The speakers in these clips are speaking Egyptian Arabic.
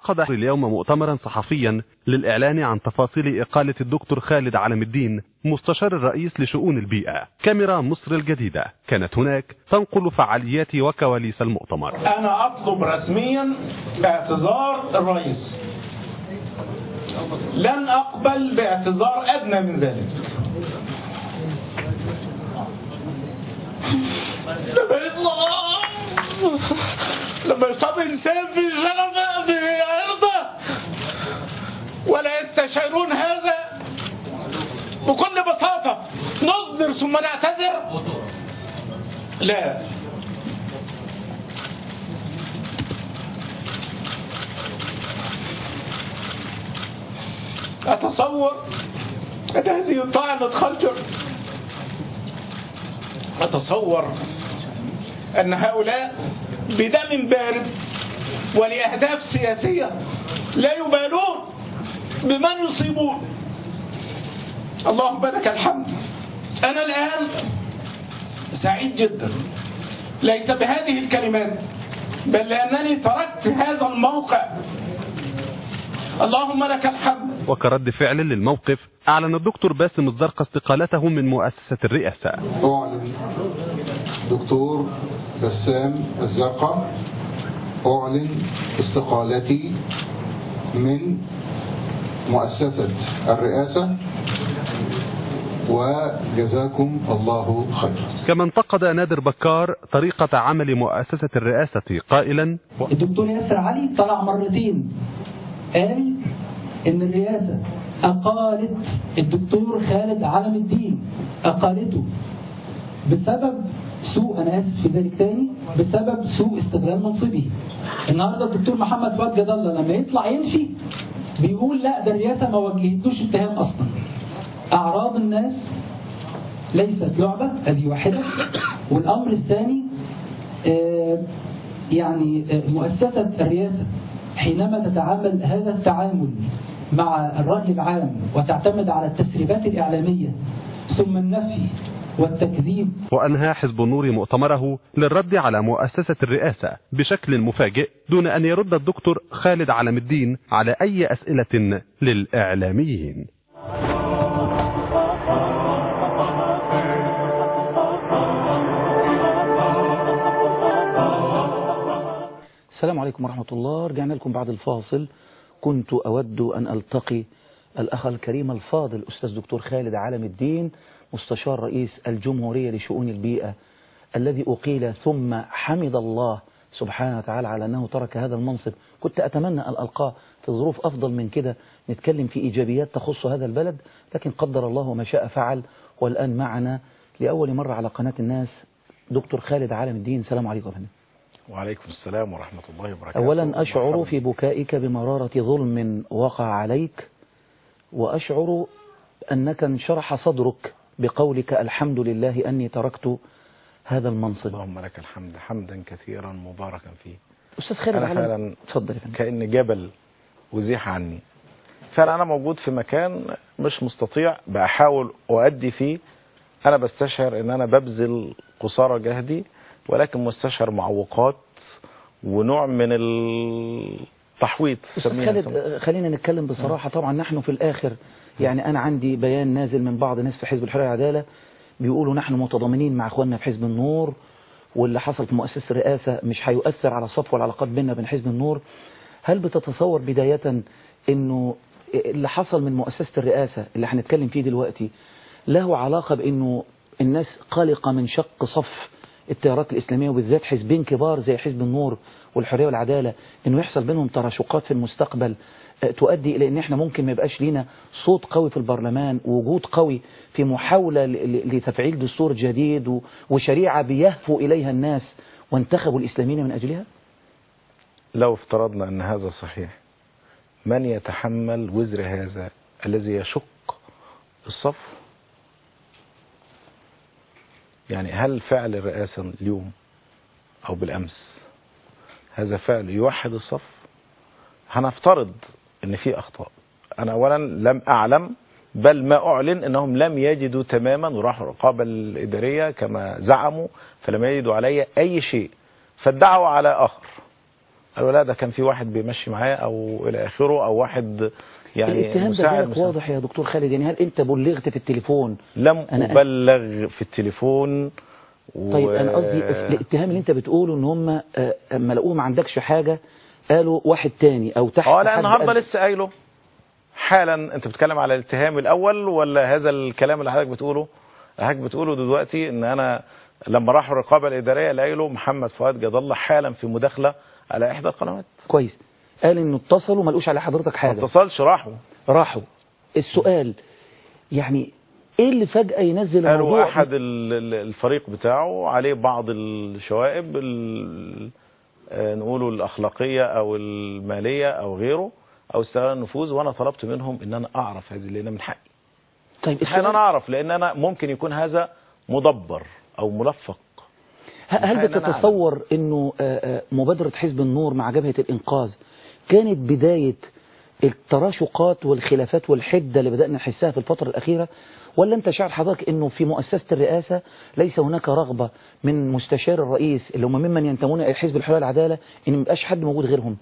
عقد اليوم مؤتمرا صحفيا للإعلان عن تفاصيل إقالة الدكتور خالد علم الدين مستشار الرئيس لشؤون البيئة كاميرا مصر الجديدة كانت هناك تنقل فعاليات وكواليس المؤتمر أنا أطلب رسميا اعتذار الرئيس لن أقبل باعتذار أدنى من ذلك لما يطلع لما يصاب إنسان في شرفه في عرضه ولا يستشعرون هذا بكل بساطة نصدر ثم نعتذر لا أتصور أن هذه طعنة خنجر أتصور أن هؤلاء بدم بارد ولأهداف سياسية لا يبالون بمن يصيبون اللهم لك الحمد أنا الآن سعيد جدا ليس بهذه الكلمات بل لأنني تركت هذا الموقع اللهم لك الحمد وكرد فعل للموقف أعلن الدكتور باسم الزرقاء استقالته من مؤسسة الرئاسة أعلن دكتور بسام الزرقاء أعلن استقالتي من مؤسسة الرئاسة وجزاكم الله خير كما انتقد نادر بكار طريقة عمل مؤسسة الرئاسة قائلا الدكتور ياسر علي طلع مرتين قال ان الرئاسة اقالت الدكتور خالد علم الدين اقالته بسبب سوء انا اسف في ذلك تاني بسبب سوء استغلال منصبه النهارده الدكتور محمد فؤاد جد الله لما يطلع ينفي بيقول لا ده الرئاسه ما وجهتوش اتهام اصلا اعراض الناس ليست لعبه ادي واحده والامر الثاني آه يعني آه مؤسسه الرئاسه حينما تتعامل هذا التعامل مع الرأي العام وتعتمد على التسريبات الإعلامية ثم النفي والتكذيب وأنهى حزب النور مؤتمره للرد على مؤسسة الرئاسة بشكل مفاجئ دون أن يرد الدكتور خالد علم الدين على أي أسئلة للإعلاميين السلام عليكم ورحمة الله رجعنا لكم بعد الفاصل كنت أود أن ألتقي الأخ الكريم الفاضل الأستاذ دكتور خالد عالم الدين مستشار رئيس الجمهورية لشؤون البيئة الذي أقيل ثم حمد الله سبحانه وتعالى على أنه ترك هذا المنصب كنت أتمنى أن ألقاه في ظروف أفضل من كده نتكلم في إيجابيات تخص هذا البلد لكن قدر الله ما شاء فعل والآن معنا لأول مرة على قناة الناس دكتور خالد عالم الدين السلام عليكم يا فندم وعليكم السلام ورحمة الله وبركاته أولا أشعر في بكائك بمرارة ظلم وقع عليك وأشعر أنك انشرح صدرك بقولك الحمد لله أني تركت هذا المنصب اللهم لك الحمد حمدا كثيرا مباركا فيه أستاذ خالد أنا علم فعلا اتفضل يا فندم كأن جبل أزيح عني فعلا أنا موجود في مكان مش مستطيع بحاول أؤدي فيه أنا بستشعر أن أنا ببذل قصارى جهدي ولكن مستشعر معوقات ونوع من التحويط أستاذ سميها خالد سميها. آه، خلينا نتكلم بصراحة طبعا نحن في الآخر يعني أنا عندي بيان نازل من بعض ناس في حزب الحرية والعدالة بيقولوا نحن متضامنين مع إخواننا في حزب النور واللي حصل في مؤسسة الرئاسة مش هيؤثر على صفو العلاقات بيننا وبين حزب النور هل بتتصور بداية إنه اللي حصل من مؤسسة الرئاسة اللي هنتكلم فيه دلوقتي له علاقة بإنه الناس قلقة من شق صف التيارات الإسلامية وبالذات حزبين كبار زي حزب النور والحرية والعدالة إنه يحصل بينهم تراشقات في المستقبل آه، تؤدي إلى إن إحنا ممكن ما يبقاش لينا صوت قوي في البرلمان ووجود قوي في محاولة ل- ل- لتفعيل دستور جديد و- وشريعة بيهفو إليها الناس وانتخبوا الإسلاميين من أجلها لو افترضنا أن هذا صحيح من يتحمل وزر هذا الذي يشق الصف يعني هل فعل الرئاسة اليوم أو بالأمس هذا فعل يوحد الصف هنفترض أن في أخطاء أنا أولا لم أعلم بل ما أعلن أنهم لم يجدوا تماما وراحوا الرقابة الإدارية كما زعموا فلم يجدوا علي أي شيء فادعوا على آخر قالوا لا ده كان في واحد بيمشي معاه او الى اخره او واحد يعني الاتهام ده مساعد ذلك مساعد. واضح يا دكتور خالد يعني هل انت بلغت في التليفون لم أنا- ابلغ في التليفون و... طيب انا قصدي الس- الاتهام اللي انت بتقوله ان هم آه، اما لقوه ما عندكش حاجه قالوا واحد تاني او تحت اه لا حد النهارده قال- لسه قايله حالا انت بتتكلم على الاتهام الاول ولا هذا الكلام اللي حضرتك بتقوله حضرتك بتقوله دلوقتي ان انا لما راحوا الرقابه الاداريه لقيله محمد فؤاد جد الله حالا في مداخله على احدى القنوات كويس قال انه اتصلوا ما لقوش على حضرتك ما حاجه اتصلش راحوا راحوا السؤال يعني ايه اللي فجاه ينزل قالوا الموضوع احد ال- ال- الفريق بتاعه عليه بعض الشوائب ال- آه، نقوله الاخلاقيه او الماليه او غيره او استغلال النفوذ وانا طلبت منهم ان انا اعرف هذه لان من حقي طيب من حقي ان السؤال انا اعرف لان انا ممكن يكون هذا مدبر او ملفق ه- هل أنا أعلم. بتتصور انه آه، آه، مبادرة حزب النور مع جبهة الانقاذ كانت بداية التراشقات والخلافات والحدة اللي بدأنا نحسها في الفترة الأخيرة ولا أنت شاعر حضرتك أنه في مؤسسة الرئاسة ليس هناك رغبة من مستشار الرئيس اللي هم ممن ينتمون إلى حزب الحرية والعدالة إن ميبقاش حد موجود غيرهم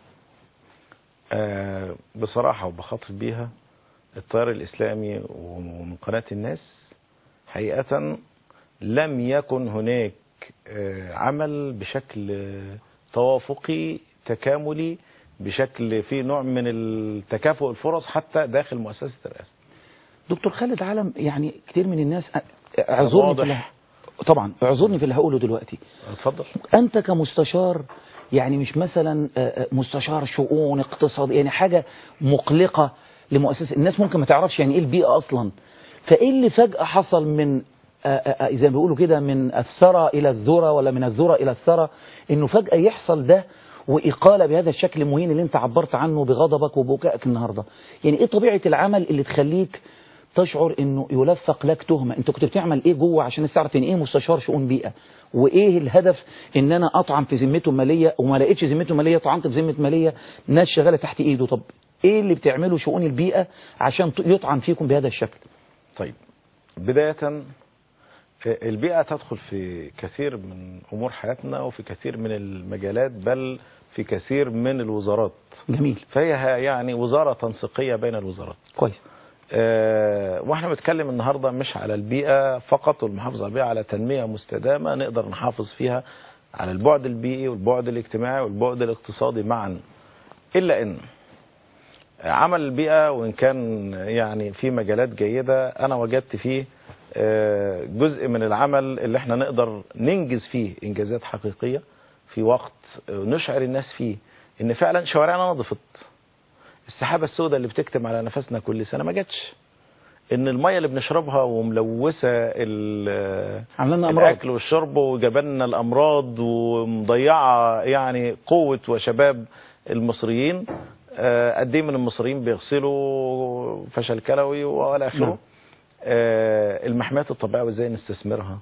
آه، بصراحه وبخاطب بيها التيار الاسلامي ومن قناه الناس حقيقه لم يكن هناك آه، عمل بشكل آه، توافقي تكاملي بشكل في نوع من التكافؤ الفرص حتى داخل مؤسسه الرئاسه دكتور خالد علم يعني كتير من الناس اعذرني في واضح. اللي طبعا اعذرني في اللي هقوله دلوقتي اتفضل انت كمستشار يعني مش مثلا آه، آه، مستشار شؤون اقتصاد يعني حاجة مقلقة لمؤسسة الناس ممكن ما تعرفش يعني ايه البيئة اصلا فايه اللي فجأة حصل من آه، آه، آه، زي ما بيقولوا كده من الثرى الى الذرة ولا من الذرة الى الثرى انه فجأة يحصل ده وإقالة بهذا الشكل المهين اللي انت عبرت عنه بغضبك وبكائك النهاردة يعني ايه طبيعة العمل اللي تخليك تشعر انه يلفق لك تهمه انت كنت بتعمل ايه جوه عشان الناس تعرف ان ايه مستشار شؤون بيئه وايه الهدف ان انا اطعن في ذمته ماليه وما لقيتش ذمته ماليه طعنت في ذمه ماليه ناس شغاله تحت ايده طب ايه اللي بتعمله شؤون البيئه عشان ت- يطعن فيكم بهذا الشكل طيب بداية البيئة تدخل في كثير من أمور حياتنا وفي كثير من المجالات بل في كثير من الوزارات جميل فهي يعني وزارة تنسيقية بين الوزارات كويس آه، واحنا بنتكلم النهاردة مش على البيئة فقط والمحافظة على البيئة على تنمية مستدامة نقدر نحافظ فيها على البعد البيئي والبعد الاجتماعي والبعد الاقتصادي معا إلا أن عمل البيئة وإن كان يعني في مجالات جيدة أنا وجدت فيه آه، جزء من العمل اللي احنا نقدر ننجز فيه إنجازات حقيقية في وقت آه، نشعر الناس فيه إن فعلا شوارعنا نضفت السحابة السوداء اللي بتكتم على نفسنا كل سنة ما جاتش ان المية اللي بنشربها وملوثة ال- عامله لنا امراض الاكل والشرب وجبلنا الامراض ومضيعه يعني قوه وشباب المصريين آه، قد ايه من المصريين بيغسلوا فشل كلوي والى نعم. اخره آه، المحميات الطبيعيه وازاي نستثمرها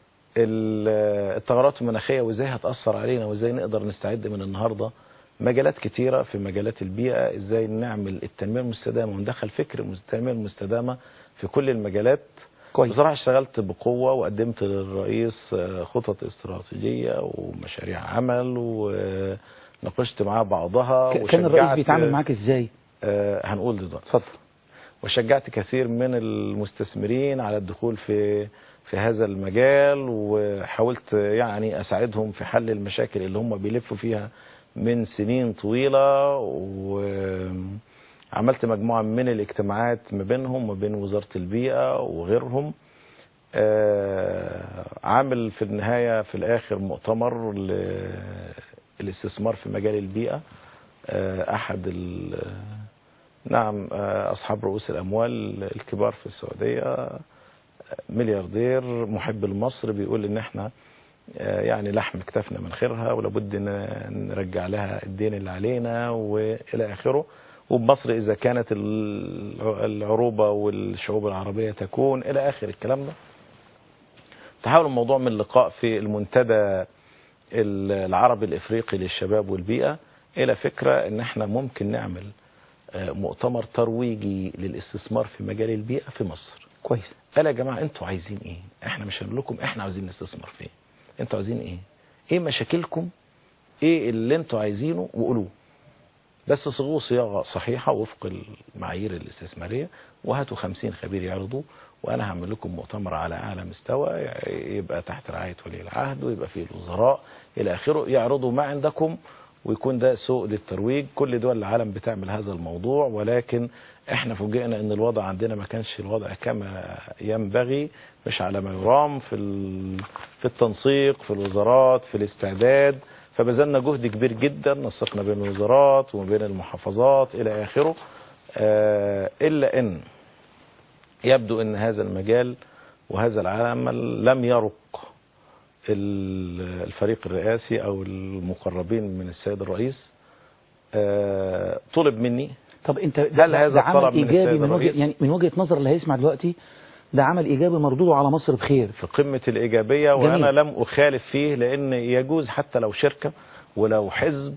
ال- التغيرات المناخيه وازاي هتاثر علينا وازاي نقدر نستعد من النهارده مجالات كتيرة في مجالات البيئة ازاي نعمل التنمية المستدامة وندخل فكر التنمية المستدامة في كل المجالات كويس بصراحة اشتغلت بقوة وقدمت للرئيس آه، خطط استراتيجية ومشاريع عمل وناقشت معاه بعضها ك- كان الرئيس وشجعت- بيتعامل معاك ازاي آه، هنقول دلوقتي اتفضل وشجعت كثير من المستثمرين على الدخول في في هذا المجال وحاولت يعني اساعدهم في حل المشاكل اللي هم بيلفوا فيها من سنين طويلة وعملت مجموعة من الاجتماعات ما بينهم وبين وزارة البيئة وغيرهم آه، عامل في النهاية في الآخر مؤتمر للاستثمار في مجال البيئة آه، أحد ال- نعم آه، أصحاب رؤوس الأموال الكبار في السعودية آه، ملياردير محب لمصر بيقول إن إحنا آه، يعني لحم كتفنا من خيرها ولابد ن- نرجع لها الدين اللي علينا والى اخره وبمصر اذا كانت الع- العروبه والشعوب العربيه تكون الى اخر الكلام ده تحول الموضوع من لقاء في المنتدى ال- العربي الافريقي للشباب والبيئه الى فكره ان احنا ممكن نعمل آه، مؤتمر ترويجي للاستثمار في مجال البيئه في مصر كويس قال يا جماعه انتوا عايزين ايه احنا مش هنقول لكم احنا عايزين نستثمر فين انتوا عايزين ايه ايه مشاكلكم ايه اللي انتوا عايزينه وقولوه بس صيغوه صياغه صحيحه وفق المعايير الاستثماريه وهاتوا 50 خبير يعرضوه وانا هعمل لكم مؤتمر على اعلى مستوى يبقى تحت رعايه ولي العهد ويبقى فيه الوزراء الى اخره يعرضوا ما عندكم ويكون ده سوق للترويج كل دول العالم بتعمل هذا الموضوع ولكن احنا فوجئنا ان الوضع عندنا ما كانش الوضع كما ينبغي مش على ما يرام في ال- في التنسيق في الوزارات في الاستعداد فبذلنا جهد كبير جدا نسقنا بين الوزارات وبين المحافظات الى اخره آه، الا ان يبدو ان هذا المجال وهذا العمل لم يرق ال- الفريق الرئاسي او المقربين من السيد الرئيس آه، طلب مني طب انت هل ده, هذا ده عمل الطلب من ايجابي السيد من الرئيس؟ وجهه يعني من وجهه نظر اللي هيسمع دلوقتي ده عمل ايجابي مردوده على مصر بخير في قمة الإيجابية جميل. وأنا لم أخالف فيه لأن يجوز حتى لو شركة ولو حزب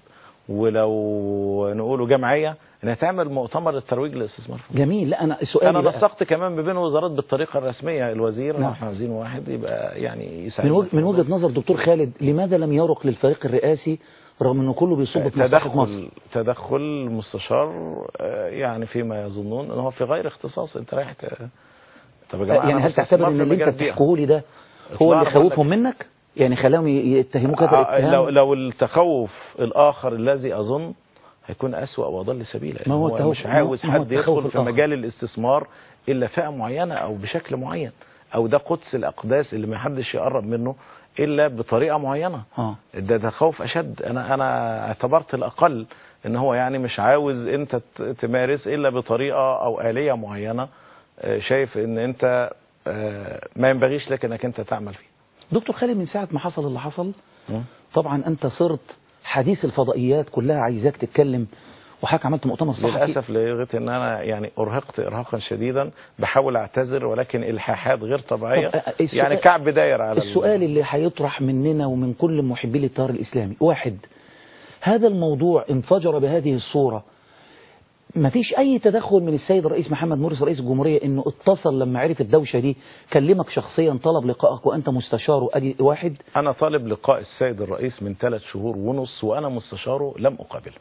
ولو نقوله جمعية انها تعمل مؤتمر للترويج للاستثمار في مصر. جميل لا انا سؤالي انا بقى نسقت كمان ما بين الوزارات بالطريقه الرسميه الوزير نعم. احنا عايزين واحد يبقى يعني من, يساعدنا وجه في من الموضوع. وجهه نظر دكتور خالد لماذا لم يرق للفريق الرئاسي رغم انه كله بيصب في مصلحه مصر تدخل تدخل المستشار آه، يعني فيما يظنون ان هو في غير اختصاص انت رايح ت- طب يا جماعه يعني أنا هل تعتبر مستثمر ان في اللي انت مجال البيئة. بتحكيه لي ده هو اطلاع اللي بقول لك. خوفهم منك يعني خلاهم ي- يتهموك هذا آه، لو الاتهام لو التخوف الاخر الذي اظن هيكون اسوا واضل سبيلا ما هو هو التخوف- مش عاوز ما هو حد التخوف يدخل في الآخر. مجال الاستثمار الا فئه معينه او بشكل معين او ده قدس الاقداس اللي ما حدش يقرب منه الا بطريقه معينه اه ده ده خوف اشد انا انا اعتبرت الاقل ان هو يعني مش عاوز انت ت- تمارس الا بطريقه او اليه معينه آه، شايف ان انت آه، ما ينبغيش لك انك انت تعمل فيه دكتور خالد من ساعه ما حصل اللي حصل مم. طبعا انت صرت حديث الفضائيات كلها عايزاك تتكلم وحضرتك عملت مؤتمر صحفي للاسف لغايه ان انا يعني ارهقت ارهاقا شديدا بحاول اعتذر ولكن الحاحات غير طبيعيه طب، آه، السؤال- يعني كعب داير على ال- السؤال اللي هيطرح مننا ومن كل محبي التيار الإسلامي واحد هذا الموضوع انفجر بهذه الصورة ما فيش أي تدخل من السيد الرئيس محمد مرسي رئيس الجمهورية إنه اتصل لما عرف الدوشة دي كلمك شخصيا طلب لقائك وأنت مستشاره أدي واحد انا طالب لقاء السيد الرئيس من ثلاث شهور ونص وانا مستشاره لم اقابله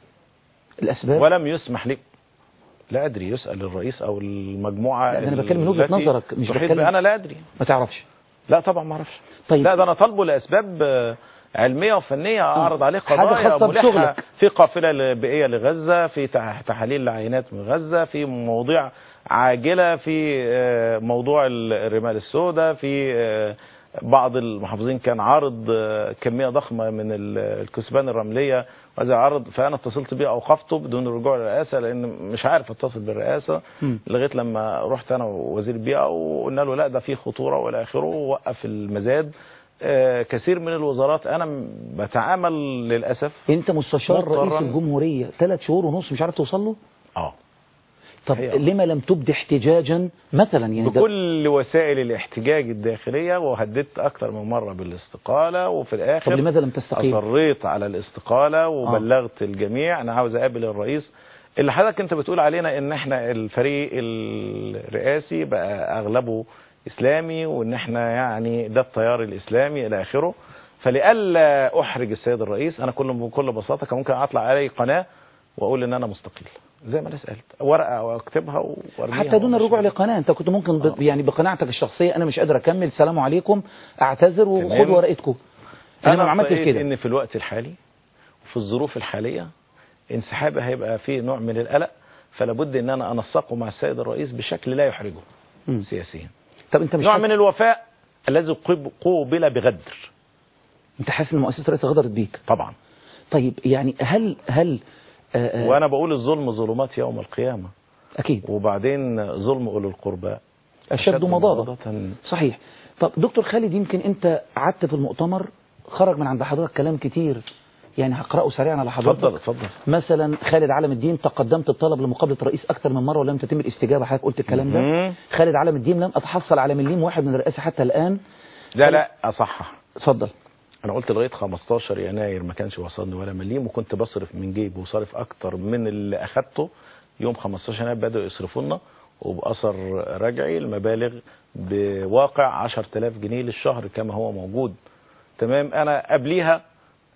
الأسباب ولم يسمح لي لا ادري يسال الرئيس او المجموعه لا، ده أنا بتكلم من وجهة التي نظرك، مش تحيط بتكلم- بي- انا لا ادري ما تعرفش لا طبعا ما اعرفش طيب لا ده انا طالبه لاسباب آه، علميه وفنيه اعرض عليه حاجة قضايا خاصة ملحة بشغلك. في قافله بيئيه لغزه في تح- تحاليل لعينات من غزه في مواضيع عاجله في آه، موضوع ال- الرمال السوداء في آه، بعض المحافظين كان عارض آه، كميه ضخمه من ال- الكثبان الرمليه وهذا عرض فانا اتصلت بيه اوقفته بدون الرجوع للرئاسه لان مش عارف اتصل بالرئاسه مم. لغايه لما رحت انا ووزير البيئه وقلنا له لا ده في خطوره والى اخره ووقف المزاد آه، كثير من الوزارات انا م- بتعامل للاسف أنت مستشار مضطراً. رئيس الجمهورية ثلاث شهور ونص مش عارف توصل له اه طب حقيقة. لما لم تبدي احتجاجا مثلا يعني ده بكل وسائل الاحتجاج الداخليه وهددت اكثر من مره بالاستقاله وفي طب الاخر لماذا لم تستقيل اصريت على الاستقاله وبلغت الجميع انا عاوز اقابل الرئيس اللي حضرتك انت بتقول علينا ان احنا الفريق الرئاسي بقى اغلبه اسلامي وان احنا يعني ده التيار الاسلامي الى اخره فلئلا احرج السيد الرئيس انا كل بكل بساطه كان ممكن اطلع علي قناه واقول ان انا مستقيل زي ما انا سالت ورقه واكتبها وارميها حتى دون الرجوع وأمشي. لقناة انت كنت ممكن ب... يعني بقناعتك الشخصية انا مش قادر اكمل سلام عليكم اعتذر وخد تمام. ورقتكم انا ما عملتش رأيت كده ان في الوقت الحالي وفي الظروف الحاليه انسحابي هيبقى فيه نوع من القلق فلا بد ان انا انسقه مع السيد الرئيس بشكل لا يحرجه مم. سياسيا طب انت مش نوع حاسس... من الوفاء الذي قب- قوبل بغدر انت حاسس ان مؤسسة الرئاسة غدرت بيك طبعا طيب يعني هل هل آه آه وانا بقول الظلم ظلمات يوم القيامه اكيد وبعدين ظلم اولي القربى اشد مضاضة مضاضة. صحيح طب دكتور خالد يمكن انت قعدت في المؤتمر خرج من عند حضرتك كلام كتير يعني هقرأه سريعا على حضرتك اتفضل اتفضل مثلا خالد علم الدين تقدمت بطلب لمقابله الرئيس اكثر من مره ولم تتم الاستجابه حضرتك قلت الكلام ده مم. خالد علم الدين لم اتحصل على مليم واحد من الرئاسه حتى الان لا لا اصحح اتفضل انا قلت لغايه 15 يناير ما كانش وصلني ولا مليم وكنت بصرف من جيبي وصارف اكتر من اللي اخدته يوم 15 يناير بداوا يصرفوا لنا وباثر رجعي المبالغ بواقع 10000 جنيه للشهر كما هو موجود تمام انا قبليها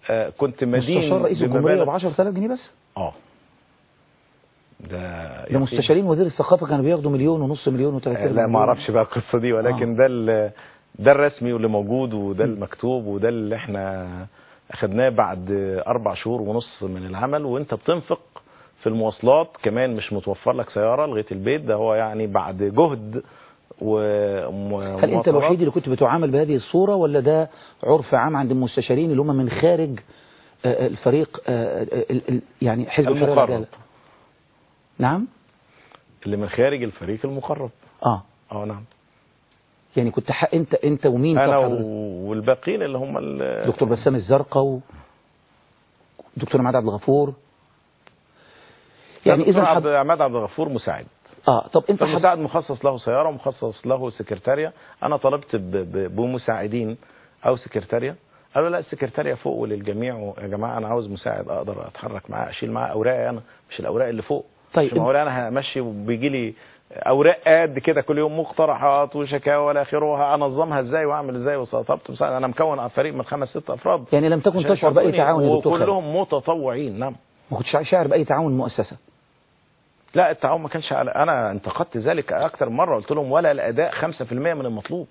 آه، كنت مدين مستشار رئيس الجمهورية بمبالغ- ب 10000 جنيه بس اه ده ده يقين. مستشارين وزير الثقافة كانوا بياخدوا مليون ونص مليون و30 آه، لا ما اعرفش بقى القصه دي ولكن ده ال- ده الرسمي واللي موجود وده المكتوب وده اللي احنا اخدناه بعد اربع شهور ونص من العمل وانت بتنفق في المواصلات كمان مش متوفر لك سياره لغايه البيت ده هو يعني بعد جهد و هل انت الوحيد اللي كنت بتعامل بهذه الصورة ولا ده عرف عام عند المستشارين اللي هم من خارج آه، الفريق آه، ال- ال- يعني حزب الحرية المقرب والعدالة نعم اللي من خارج الفريق المقرب اه اه نعم يعني كنت حق انت انت ومين انا طب حضرتك؟ و- والباقيين اللي هم ال- دكتور بسام الزرقاء ودكتور عماد عبد الغفور يعني دكتور اذا عبد حض... عماد عبد الغفور مساعد اه طب انت حض... فالمساعد مخصص له سيارة ومخصص له سكرتارية أنا طلبت ب- ب- بمساعدين أو سكرتارية قالوا لا السكرتارية فوق وللجميع يا جماعة أنا عاوز مساعد أقدر أتحرك معاه أشيل معاه أوراقي أنا مش الأوراق اللي فوق طيب، مش الأوراق أنا همشي وبيجي لي أوراق قد كده كل يوم مقترحات وشكاوى ولا آخره أنظمها إزاي وأعمل إزاي وطلبت مساعد أنا مكون فريق من خمس ست أفراد يعني لم تكن عشان تشعر بأي يساعدوني، تعاون يا دكتور خالد وكلهم متطوعين نعم ما كنتش شاعر بأي تعاون مؤسسة لا التعاون ما كانش على انا انتقدت ذلك اكثر من مره قلت لهم ولا الاداء 5% من المطلوب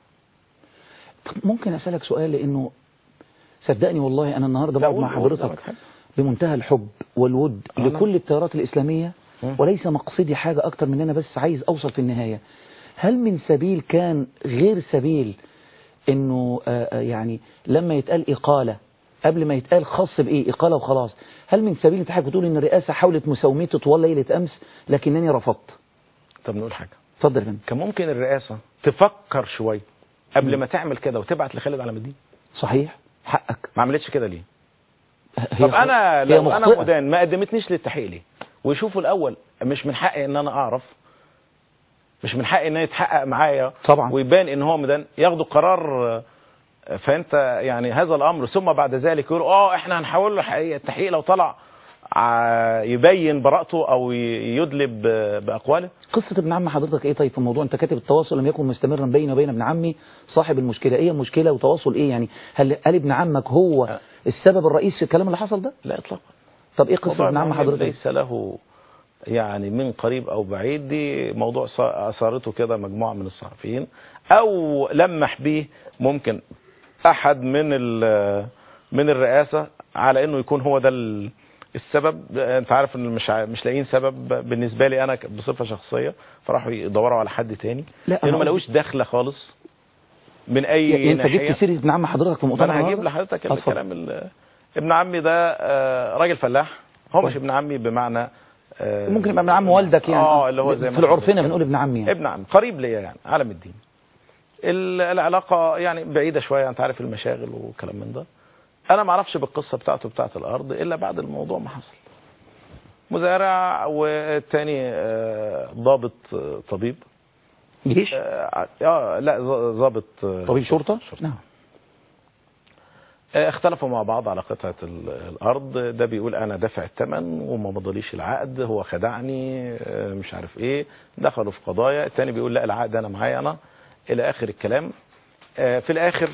طب ممكن أسألك سؤال لأنه صدقني والله أنا النهاردة لا، بقعد مع قول- قول حضرتك زي ما تحب. بمنتهى الحب والود آه، نعم. لكل التيارات الإسلامية مم. وليس مقصدي حاجة أكتر من أنا بس عايز أوصل في النهاية هل من سبيل كان غير سبيل إنه آه، آه، يعني لما يتقال إقالة قبل ما يتقال خاص بإيه إقالة وخلاص هل من سبيل أنت حضرتك بتقول إن الرئاسة حاولت مساومتي طوال ليلة أمس لكنني رفضت طب نقول حاجه اتفضل يا فندم كان ممكن الرئاسه تفكر شويه قبل ما تعمل كده وتبعت لخالد علام الدين صحيح حقك ما عملتش كده ليه هي طب انا هي لو انا مخطئة. مدان ما قدمتنيش للتحقيق ليه ويشوفوا الاول مش من حقي ان انا اعرف مش من حقي ان يتحقق معايا طبعا. ويبان ان هو مدان ياخدوا قرار آه، فانت يعني هذا الامر ثم بعد ذلك يقولوا اه احنا هنحول له حقيقة التحقيق لو طلع ع- يبين براءته او ي- يدلب ب- باقواله قصة ابن عم حضرتك ايه طيب في الموضوع انت كاتب التواصل لم يكن مستمرا بيني وبين ابن عمي صاحب المشكلة ايه المشكلة وتواصل ايه يعني هل هل ابن عمك هو أه. السبب الرئيسي في الكلام اللي حصل ده لا اطلاقا طب ايه قصة موضوع ابن عم المعلم حضرتك ليس له يعني من قريب او بعيد دي موضوع ص- اثارته كده مجموعه من الصحفيين او لمح به ممكن احد من ال- من الرئاسه على انه يكون هو ده ال- السبب انت عارف ان مش ع- مش لاقيين سبب بالنسبه لي انا ك- بصفه شخصيه فراحوا يدوروا على حد تاني لا، لانه أنا ما لقوش دخله خالص من اي يعني انت ناحيه جبت سيرة ابن عم حضرتك في ما مؤتمر انا هجيب النهاردة؟ لحضرتك اتفضل. الكلام ال- ابن عمي ده آه، راجل فلاح هو مش ابن عمي بمعنى آه، ممكن يبقى ابن عم والدك يعني اه اللي هو زي ما في العرفنا حضرتك بنقول ابن عمي يعني. ابن عم قريب ليا يعني عالم الدين ال- العلاقه يعني بعيده شويه انت عارف المشاغل وكلام من ده انا ما اعرفش بالقصه بتاعته بتاعت الارض الا بعد الموضوع ما حصل مزارع والتاني آه، ضابط آه، طبيب جيش اه آه، لا ظ- ضابط آه، طبيب شرطة نعم آه، اختلفوا مع بعض على قطعة ال- الأرض ده بيقول أنا دافع الثمن وما مضاليش العقد هو خدعني آه، مش عارف إيه دخلوا في قضايا التاني بيقول لا العقد أنا معايا أنا إلى آخر الكلام آه، في الآخر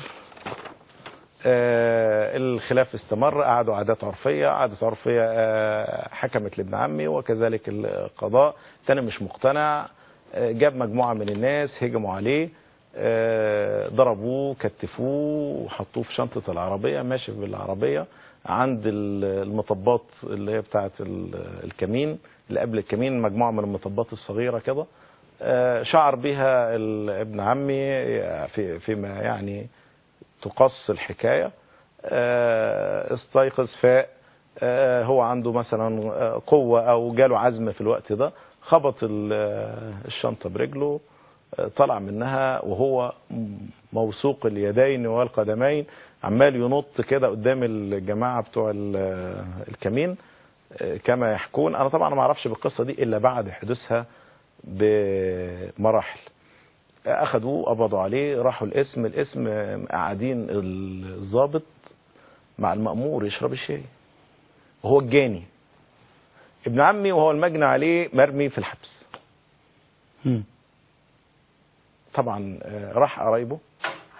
آه، الخلاف استمر قعدوا عادات عرفية عادات عرفية آه، حكمت لابن عمي وكذلك القضاء التاني مش مقتنع آه، جاب مجموعة من الناس هجموا عليه آه، ضربوه كتفوه وحطوه في شنطة العربية ماشي بالعربية عند ال- المطبات اللي هي بتاعة ال- الكمين اللي قبل الكمين مجموعة من المطبات الصغيرة كده آه، شعر بها ال- ابن عمي في فيما يعني تقص الحكاية آه، استيقظ فاق آه، هو عنده مثلا آه، قوة أو جاله عزم في الوقت ده خبط ال- آه، الشنطة برجله آه، طلع منها وهو م- موثوق اليدين والقدمين عمال ينط كده قدام الجماعة بتوع ال- آه، الكمين آه، كما يحكون أنا طبعا ما أعرفش بالقصة دي إلا بعد حدوثها بمراحل اخدوه قبضوا عليه راحوا القسم القسم قاعدين الضابط مع المأمور يشرب الشاي وهو الجاني ابن عمي وهو المجني عليه مرمي في الحبس مم. طبعا آه، راح قرايبه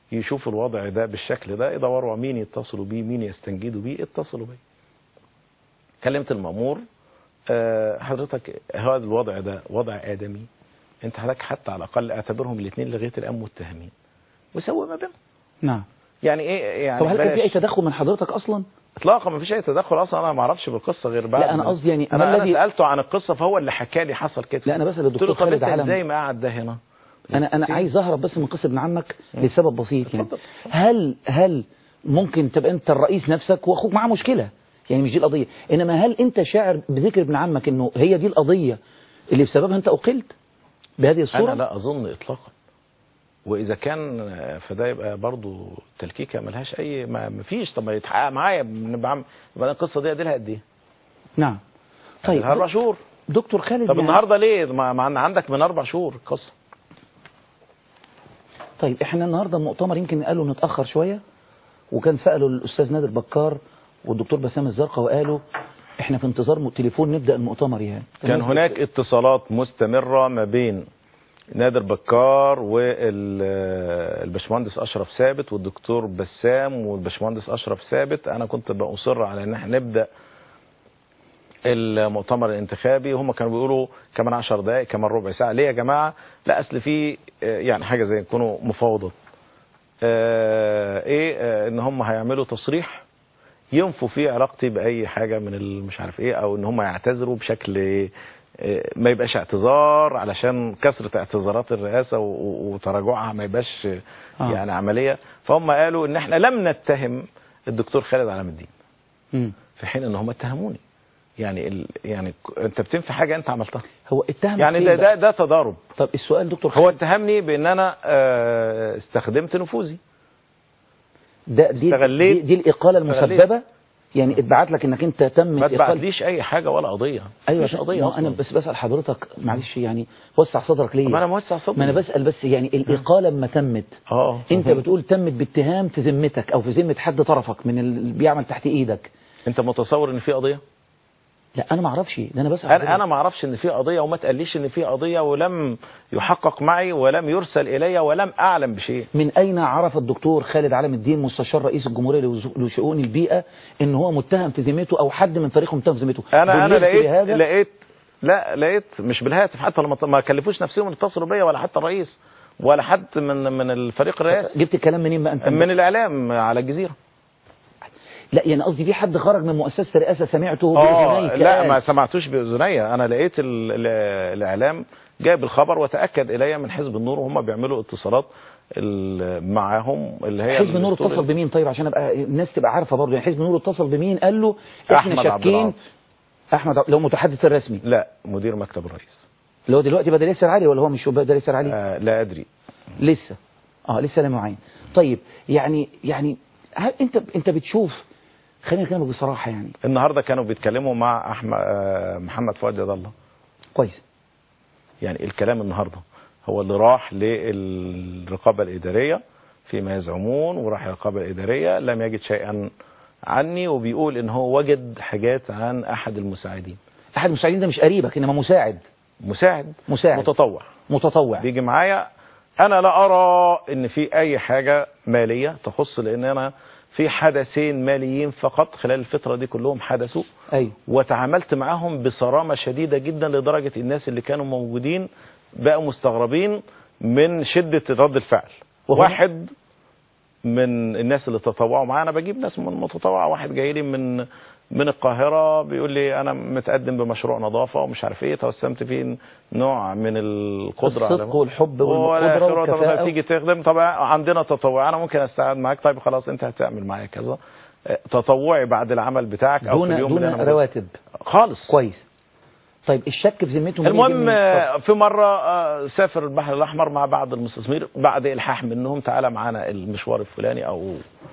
يشوفوا الوضع ده بالشكل ده يدوروا مين يتصلوا بيه مين يستنجدوا بيه اتصلوا بيه كلمت المأمور آه، حضرتك هذا الوضع ده وضع آدمي انت حضرتك حتى على الأقل اعتبرهم الاثنين لغاية الآن متهمين وسوي ما بينهم نعم يعني ايه يعني طب هل كان في اي بلاش. تدخل من حضرتك اصلا اطلاقا ما فيش اي تدخل اصلا انا ما اعرفش بالقصه غير بعد لا، أنا ما- قصدي يعني ما انا, أنا الذي- سالته عن القصه فهو اللي حكى لي حصل كده لا، أنا بسأل قلت له الدكتور طب خالد انت علم. ازاي ما قعد ده هنا انا انا عايز اهرب بس من قصه ابن عمك لسبب بسيط يعني اتفضل. هل هل ممكن تبقى انت الرئيس نفسك واخوك معاه مشكله يعني مش دي القضيه انما هل انت شاعر بذكر ابن عمك انه هي دي القضيه اللي بسببها انت اقلت بهذه الصوره انا لا اظن اطلاقا واذا كان آه، فده يبقى برضو تلكيكه ملهاش اي ما ما فيش طب ما يتحقق معايا نبقى عم- يبقى أنا القصه دي اديلها قد ايه؟ نعم طيب اربع شهور دكتور خالد طب يعني- النهارده ليه؟ ما ما عندك من اربع شهور قصه طيب احنا النهارده المؤتمر يمكن قالوا نتاخر شويه وكان سالوا الاستاذ نادر بكار والدكتور بسام الزرقاء وقالوا احنا في انتظار م- تليفون نبدا المؤتمر يعني كان الناس هناك اتصالات مستمرة ما بين نادر بكار والباشمهندس اشرف ثابت والدكتور بسام والباشمهندس اشرف ثابت انا كنت باصر على ان احنا نبدا المؤتمر الانتخابي هم كانوا بيقولوا كمان 10 دقائق كمان ربع ساعه ليه يا جماعه لا اصل في آه، يعني حاجه زي يكونوا مفاوضات آه، ايه آه، ان هم هيعملوا تصريح ينفوا فيه علاقتي باي حاجه من ال- مش عارف ايه او ان هم يعتذروا بشكل آه، ما يبقاش اعتذار علشان كثره اعتذارات الرئاسه و- و- وتراجعها ما يبقاش آه. يعني عمليه فهم قالوا ان احنا لم نتهم الدكتور خالد علام الدين مم. في حين ان هم اتهموني يعني ال... يعني ك- انت بتنفي حاجه انت عملتها هو اتهم يعني فين ده بقى؟ ده, ده تضارب طب السؤال دكتور هو خالد اتهمني بان انا آه، استخدمت نفوذي ده دي, استغليت- دي, دي الإقالة استغليت. المسببة يعني اتبعت لك انك انت تم ما إقالة تبعتليش اي حاجه ولا قضيه ايوه مفيش عشان- قضيه ما هو اصلا انا بس بسأل حضرتك معلش يعني وسع صدرك ليه طب انا موسع صدري ما انا بسأل بس يعني الإقالة لما تمت اه انت بتقول تمت باتهام في ذمتك او في ذمة حد طرفك من اللي بيعمل تحت ايدك انت متصور ان في قضيه لا انا ما اعرفش ده انا بسأل انا حضرتك. انا ما اعرفش ان في قضيه وما تقاليش ان في قضيه ولم يحقق معي ولم يرسل الي ولم اعلم بشيء من اين عرف الدكتور خالد علام الدين مستشار رئيس الجمهورية لوز- لشؤون البيئة ان هو متهم في ذمته او حد من فريقه متهم في ذمته انا انا بلغت لقيت بهذا؟ لقيت لا لقيت مش بالهاتف حتى لما ما كلفوش نفسهم يتصلوا بيا ولا حتى الرئيس ولا حد من من الفريق الرئاسي جبت الكلام منين بقى انت من الاعلام على الجزيره لا يعني قصدي في حد خرج من مؤسسة الرئاسة سمعته اه بأذنيك لا قال. ما سمعتوش باذني انا لقيت ال ال الاعلام جايب الخبر وتاكد الي من حزب النور وهم بيعملوا اتصالات ال- معاهم اللي هي حزب النور الدكتور اتصل بمين طيب عشان ابقى الناس تبقى عارفه برضه يعني حزب النور اتصل بمين قال له احنا أحمد عبد شاكين العاطي. احمد عبد- لو متحدث الرسمي لا مدير مكتب الرئيس اللي هو دلوقتي بدل ياسر علي ولا هو مش بدل ياسر علي آه لا ادري لسه اه لسه لا معين طيب يعني يعني هل انت انت بتشوف خلينا نكلمك بصراحه يعني النهارده كانوا بيتكلموا مع احمد آه محمد فؤاد جد الله كويس يعني الكلام النهارده هو اللي راح للرقابه الاداريه فيما يزعمون وراح للرقابه الاداريه لم يجد شيئا عني وبيقول ان هو وجد حاجات عن احد المساعدين احد المساعدين ده مش قريبك انما مساعد مساعد مساعد متطوع متطوع بيجي معايا انا لا ارى ان في اي حاجه ماليه تخص لان انا في حدثين ماليين فقط خلال الفتره دي كلهم حدثوا ايوه وتعاملت معاهم بصرامه شديده جدا لدرجه الناس اللي كانوا موجودين بقوا مستغربين من شده رد الفعل وهم- واحد من الناس اللي تطوعوا معايا انا بجيب ناس من متطوعه واحد جاي لي من من القاهره بيقول لي انا متقدم بمشروع نظافه ومش عارف ايه توسمت فيه نوع من القدره على الصدق والحب ولا آخره، والقدره طب والكفاءه تيجي تخدم طب عندنا تطوع انا ممكن استعد معاك طيب خلاص انت هتعمل معايا كذا آه، تطوعي بعد العمل بتاعك او في دون اليوم اللي دون انا موجود. رواتب خالص كويس طيب الشك في ذمتهم ليه المهم جبني؟ آه، في مره آه، سافر البحر الاحمر مع بعض المستثمرين بعد الحاح منهم تعالى معانا المشوار الفلاني او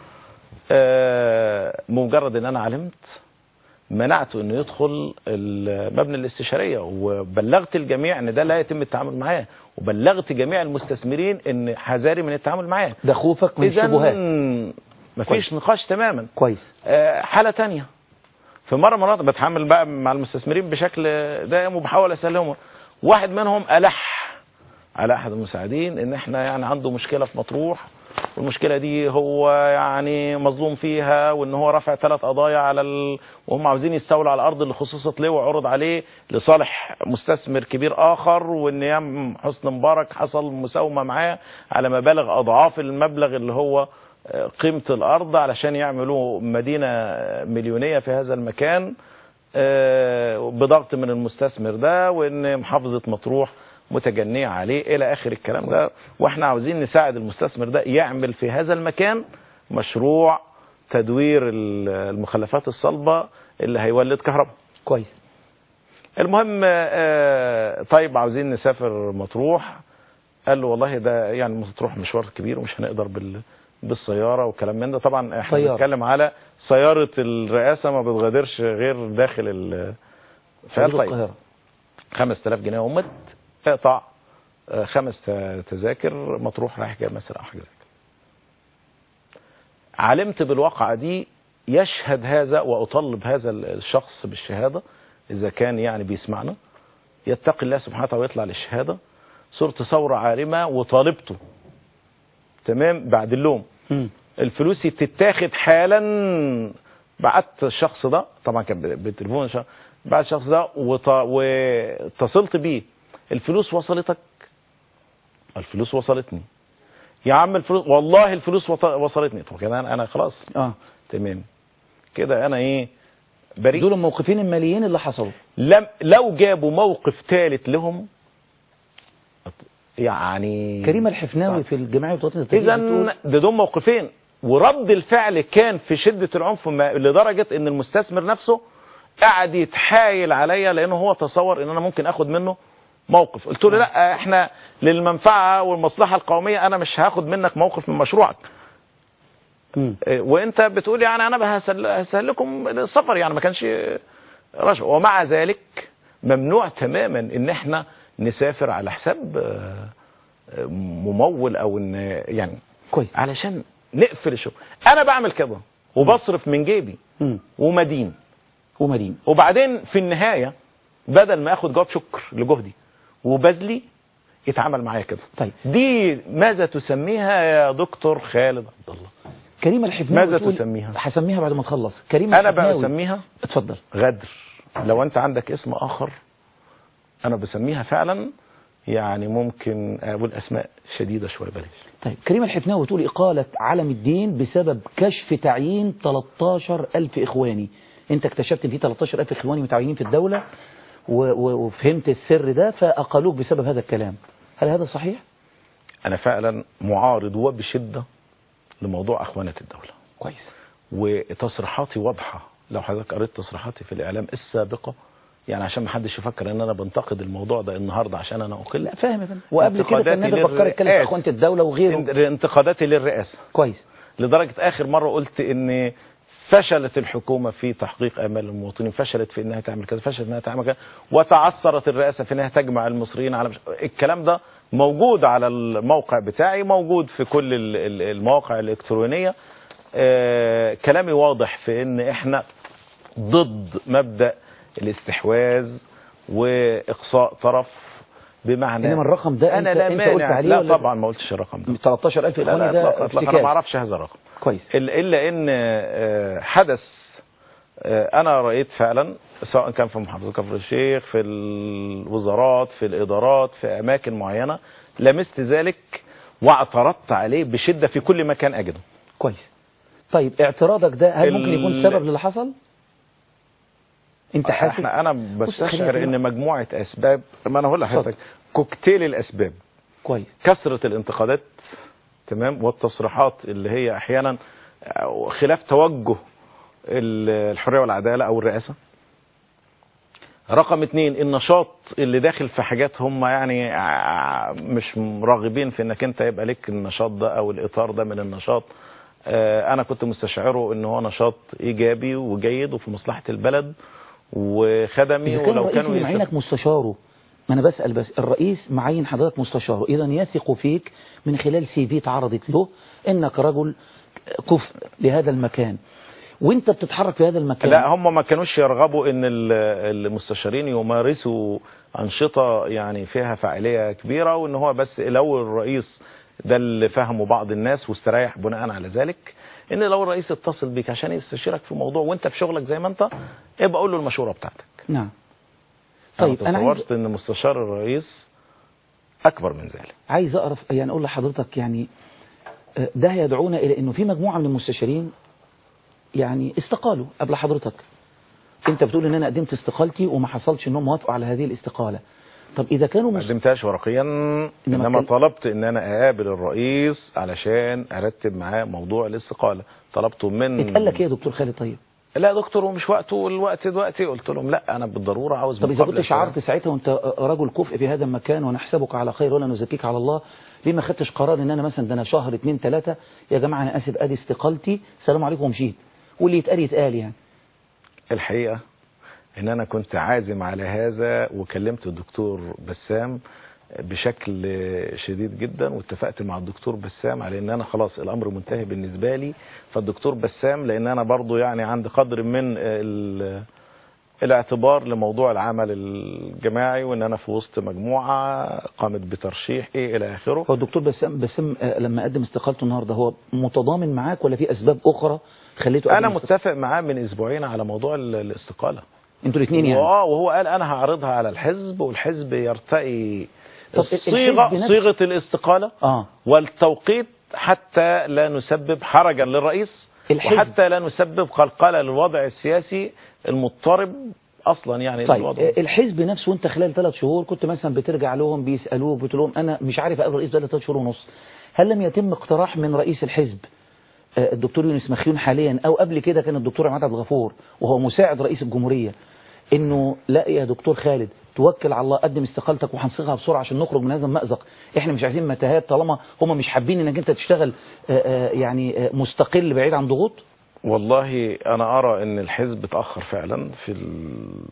آه، مجرد ان انا علمت منعته انه يدخل المبنى الاستشاريه وبلغت الجميع ان ده لا يتم التعامل معاه وبلغت جميع المستثمرين ان حذاري من التعامل معاه ده خوفك من اذا الشبهات مفيش كويس. نقاش تماما كويس آه، حاله تانية في مره مرات بتعامل بقى مع المستثمرين بشكل دائم وبحاول اسلمهم واحد منهم الح على احد المساعدين ان احنا يعني عنده مشكله في مطروح والمشكله دي هو يعني مظلوم فيها وان هو رفع ثلاث قضايا على ال... وهم عاوزين يستولوا على الارض اللي خصصت له وعرض عليه لصالح مستثمر كبير اخر وان يام حسن مبارك حصل مساومه معاه على مبالغ اضعاف المبلغ اللي هو آه، قيمه الارض علشان يعملوا مدينه مليونيه في هذا المكان آه، بضغط من المستثمر ده وان محافظه مطروح متجنيه عليه الى اخر الكلام ده واحنا عاوزين نساعد المستثمر ده يعمل في هذا المكان مشروع تدوير ال- المخلفات الصلبه اللي هيولد كهرباء كويس المهم آه، طيب عاوزين نسافر مطروح قال له والله ده يعني مطروح مشوار كبير ومش هنقدر بال بالسياره والكلام من ده طبعا احنا طيارة. بنتكلم على سياره الرئاسه ما بتغادرش غير داخل ال فقال حدود طيب القاهرة 5000 جنيه ومت اقطع آه، خمس ت- تذاكر مطروح رايح جاي مثلا او حاجه زي كده. علمت بالواقعه دي يشهد هذا واطالب هذا الشخص بالشهاده اذا كان يعني بيسمعنا يتقي الله سبحانه وتعالى ويطلع للشهاده صرت ثوره عارمه وطالبته تمام بعد اللوم مم. الفلوس تتاخد حالا بعت الشخص ده طبعا كان بالتليفون شا- بعت الشخص ده وط- واتصلت بيه الفلوس وصلتك الفلوس وصلتني يا عم الفلوس والله الفلوس وط- وصلتني طب كده انا انا خلاص اه تمام كده انا ايه بريء دول الموقفين الماليين اللي حصلوا لم لو جابوا موقف ثالث لهم يعني كريم الحفناوي في الجمعيه الوطنيه للتدريب اذا بتقول ده دول موقفين ورد الفعل كان في شده العنف ما- لدرجه ان المستثمر نفسه قعد يتحايل عليا لانه هو تصور ان انا ممكن اخد منه موقف قلت له لا احنا للمنفعه والمصلحه القوميه انا مش هاخد منك موقف من مشروعك مم. إيه، وانت بتقول يعني انا هسهل هسهل لكم السفر يعني ما كانش رشوه ومع ذلك ممنوع تماما ان احنا نسافر على حساب آه، آه، ممول او ان يعني كويس علشان نقفل الشغل انا بعمل كده وبصرف من جيبي مم. ومدين ومدين وبعدين في النهايه بدل ما اخد جواب شكر لجهدي وبذلي يتعامل معايا كده طيب دي ماذا تسميها يا دكتور خالد عبد الله كريم الحفناوي ماذا بتقول- تسميها؟ هسميها بعد ما تخلص كريم انا بقى الحفناوي بسميها اتفضل غدر لو انت عندك اسم اخر انا بسميها فعلا يعني ممكن اقول اسماء شديده شويه بلاش طيب كريم الحفناوي بتقول إقالة علم الدين بسبب كشف تعيين 13 ألف إخواني أنت اكتشفت إن في 13 ألف إخواني متعينين في الدولة و- و- وفهمت السر ده فأقلوك بسبب هذا الكلام هل هذا صحيح؟ انا فعلا معارض وبشده لموضوع اخوانه الدوله كويس وتصريحاتي واضحه لو حضرتك قريت تصريحاتي في الاعلام السابقه يعني عشان ما حدش يفكر ان انا بنتقد الموضوع ده النهارده عشان انا اقل لا فاهم يا فندم وقبل كده كان انتقاداتي نادر بكار اتكلم في للرئاسة. أخوانة الدولة وغيره انتقاداتي للرئاسه كويس لدرجة آخر مرة قلت إن فشلت الحكومة في تحقيق آمال المواطنين فشلت في إنها تعمل كذا فشلت إنها تعمل كذا وتعثرت الرئاسة في إنها تجمع المصريين على مش... الكلام ده موجود على الموقع بتاعي موجود في كل ال- ال- المواقع الإلكترونية آه كلامي واضح في إن إحنا ضد مبدأ الاستحواذ وإقصاء طرف بمعنى إنما الرقم ده أنا أنت- لا أنت مانع قلت عليه لا ولا- طبعا ما قلتش الرقم ده 13 ألف لا إخواني لا ده إطلاقاً، إطلاقاً، انا افتكاس ما اعرفش هذا الرقم كويس إلا- الا ان آه، حدث آه، انا رايت فعلا سواء كان في محافظه كفر الشيخ في الوزارات في الادارات في اماكن معينه لمست ذلك واعترضت عليه بشده في كل مكان اجده كويس طيب اعتراضك ده هل ممكن يكون ال- سبب للي حصل؟ أنت حاسس؟ احنا انا خلينا بستشعر كده. ان مجموعه اسباب ما انا هقول لحضرتك كوكتيل الاسباب كويس كثرة الانتقادات تمام والتصريحات اللي هي احيانا خلاف توجه ال- الحرية والعدالة او الرئاسة رقم اتنين النشاط اللي داخل في حاجات هم يعني ع- مش راغبين في انك انت يبقى لك النشاط ده او الاطار ده من النشاط آه، انا كنت مستشعره ان هو نشاط ايجابي وجيد وفي مصلحة البلد وخدمي إذا كان ولو الرئيس كانوا اللي يستف- معينك مستشاره ما أنا بسأل بس الرئيس معين حضرتك مستشاره إذا يثق فيك من خلال سي في اتعرضت له إنك رجل كفء لهذا المكان وانت بتتحرك في هذا المكان لا هم ما كانوش يرغبوا ان ال- المستشارين يمارسوا انشطه يعني فيها فاعليه كبيره وان هو بس لو الرئيس ده اللي فهمه بعض الناس واستريح بناء على ذلك ان لو الرئيس اتصل بيك عشان يستشيرك في موضوع وانت في شغلك زي ما انت ابقى قول له المشوره بتاعتك نعم طيب طيب انا انا عايز تصورت ان مستشار الرئيس اكبر من ذلك عايز اعرف يعني اقول لحضرتك يعني آه، ده يدعونا الى انه في مجموعه من المستشارين يعني استقالوا قبل حضرتك انت بتقول ان انا قدمت استقالتي وما حصلش انهم وافقوا على هذه الاستقاله طب اذا كانوا ما مس... قدمتهاش ورقيا انما كان- طلبت ان انا اقابل الرئيس علشان ارتب معاه موضوع الاستقاله طلبته من اتقال لك ايه يا دكتور خالد طيب لا يا دكتور ومش وقته والوقت دلوقتي قلت لهم لا انا بالضروره عاوز طب اذا مقابلة كنت شعرت ساعتها وانت رجل كفء في هذا المكان ونحسبك على خير ولا نزكيك على الله ليه ما خدتش قرار ان انا مثلا ده انا شهر اتنين تلاته يا جماعه انا اسف ادي استقالتي سلام عليكم ومشيت واللي يتقال يتقال يعني الحقيقه ان انا كنت عازم على هذا وكلمت الدكتور بسام بشكل شديد جدا واتفقت مع الدكتور بسام على ان انا خلاص الامر منتهي بالنسبه لي فالدكتور بسام لان انا برضو يعني عندي قدر من ال- الاعتبار لموضوع العمل الجماعي وان انا في وسط مجموعه قامت بترشيح ايه الى اخره هو الدكتور بسام بسام آه، لما قدم استقالته النهارده هو متضامن معاك ولا في اسباب اخرى خليته انا يقدم استقالته؟ متفق معاه من اسبوعين على موضوع ال- الاستقاله انتوا الاثنين يعني واه وهو قال انا هعرضها على الحزب والحزب يرتقي طب الصيغه الحزب نفسه- صيغه الاستقاله اه والتوقيت حتى لا نسبب حرجا للرئيس الحزب. وحتى لا نسبب قلقله للوضع السياسي المضطرب اصلا يعني طيب للوضع. آه، الحزب نفسه وانت خلال ثلاث شهور كنت مثلا بترجع لهم بيسالوك بتقول لهم انا مش عارف اقابل الرئيس بقالي ثلاث شهور ونص هل لم يتم اقتراح من رئيس الحزب آه، الدكتور يونس مخيون حاليا او قبل كده كان الدكتور عماد عبد الغفور وهو مساعد رئيس الجمهوريه انه لا يا دكتور خالد توكل على الله قدم استقالتك وهنصيغها بسرعه عشان نخرج من هذا المأزق احنا مش عايزين متاهات طالما هم مش حابين انك انت تشتغل آه، آه، يعني آه، مستقل بعيد عن ضغوط والله انا ارى ان الحزب اتاخر فعلا في ال...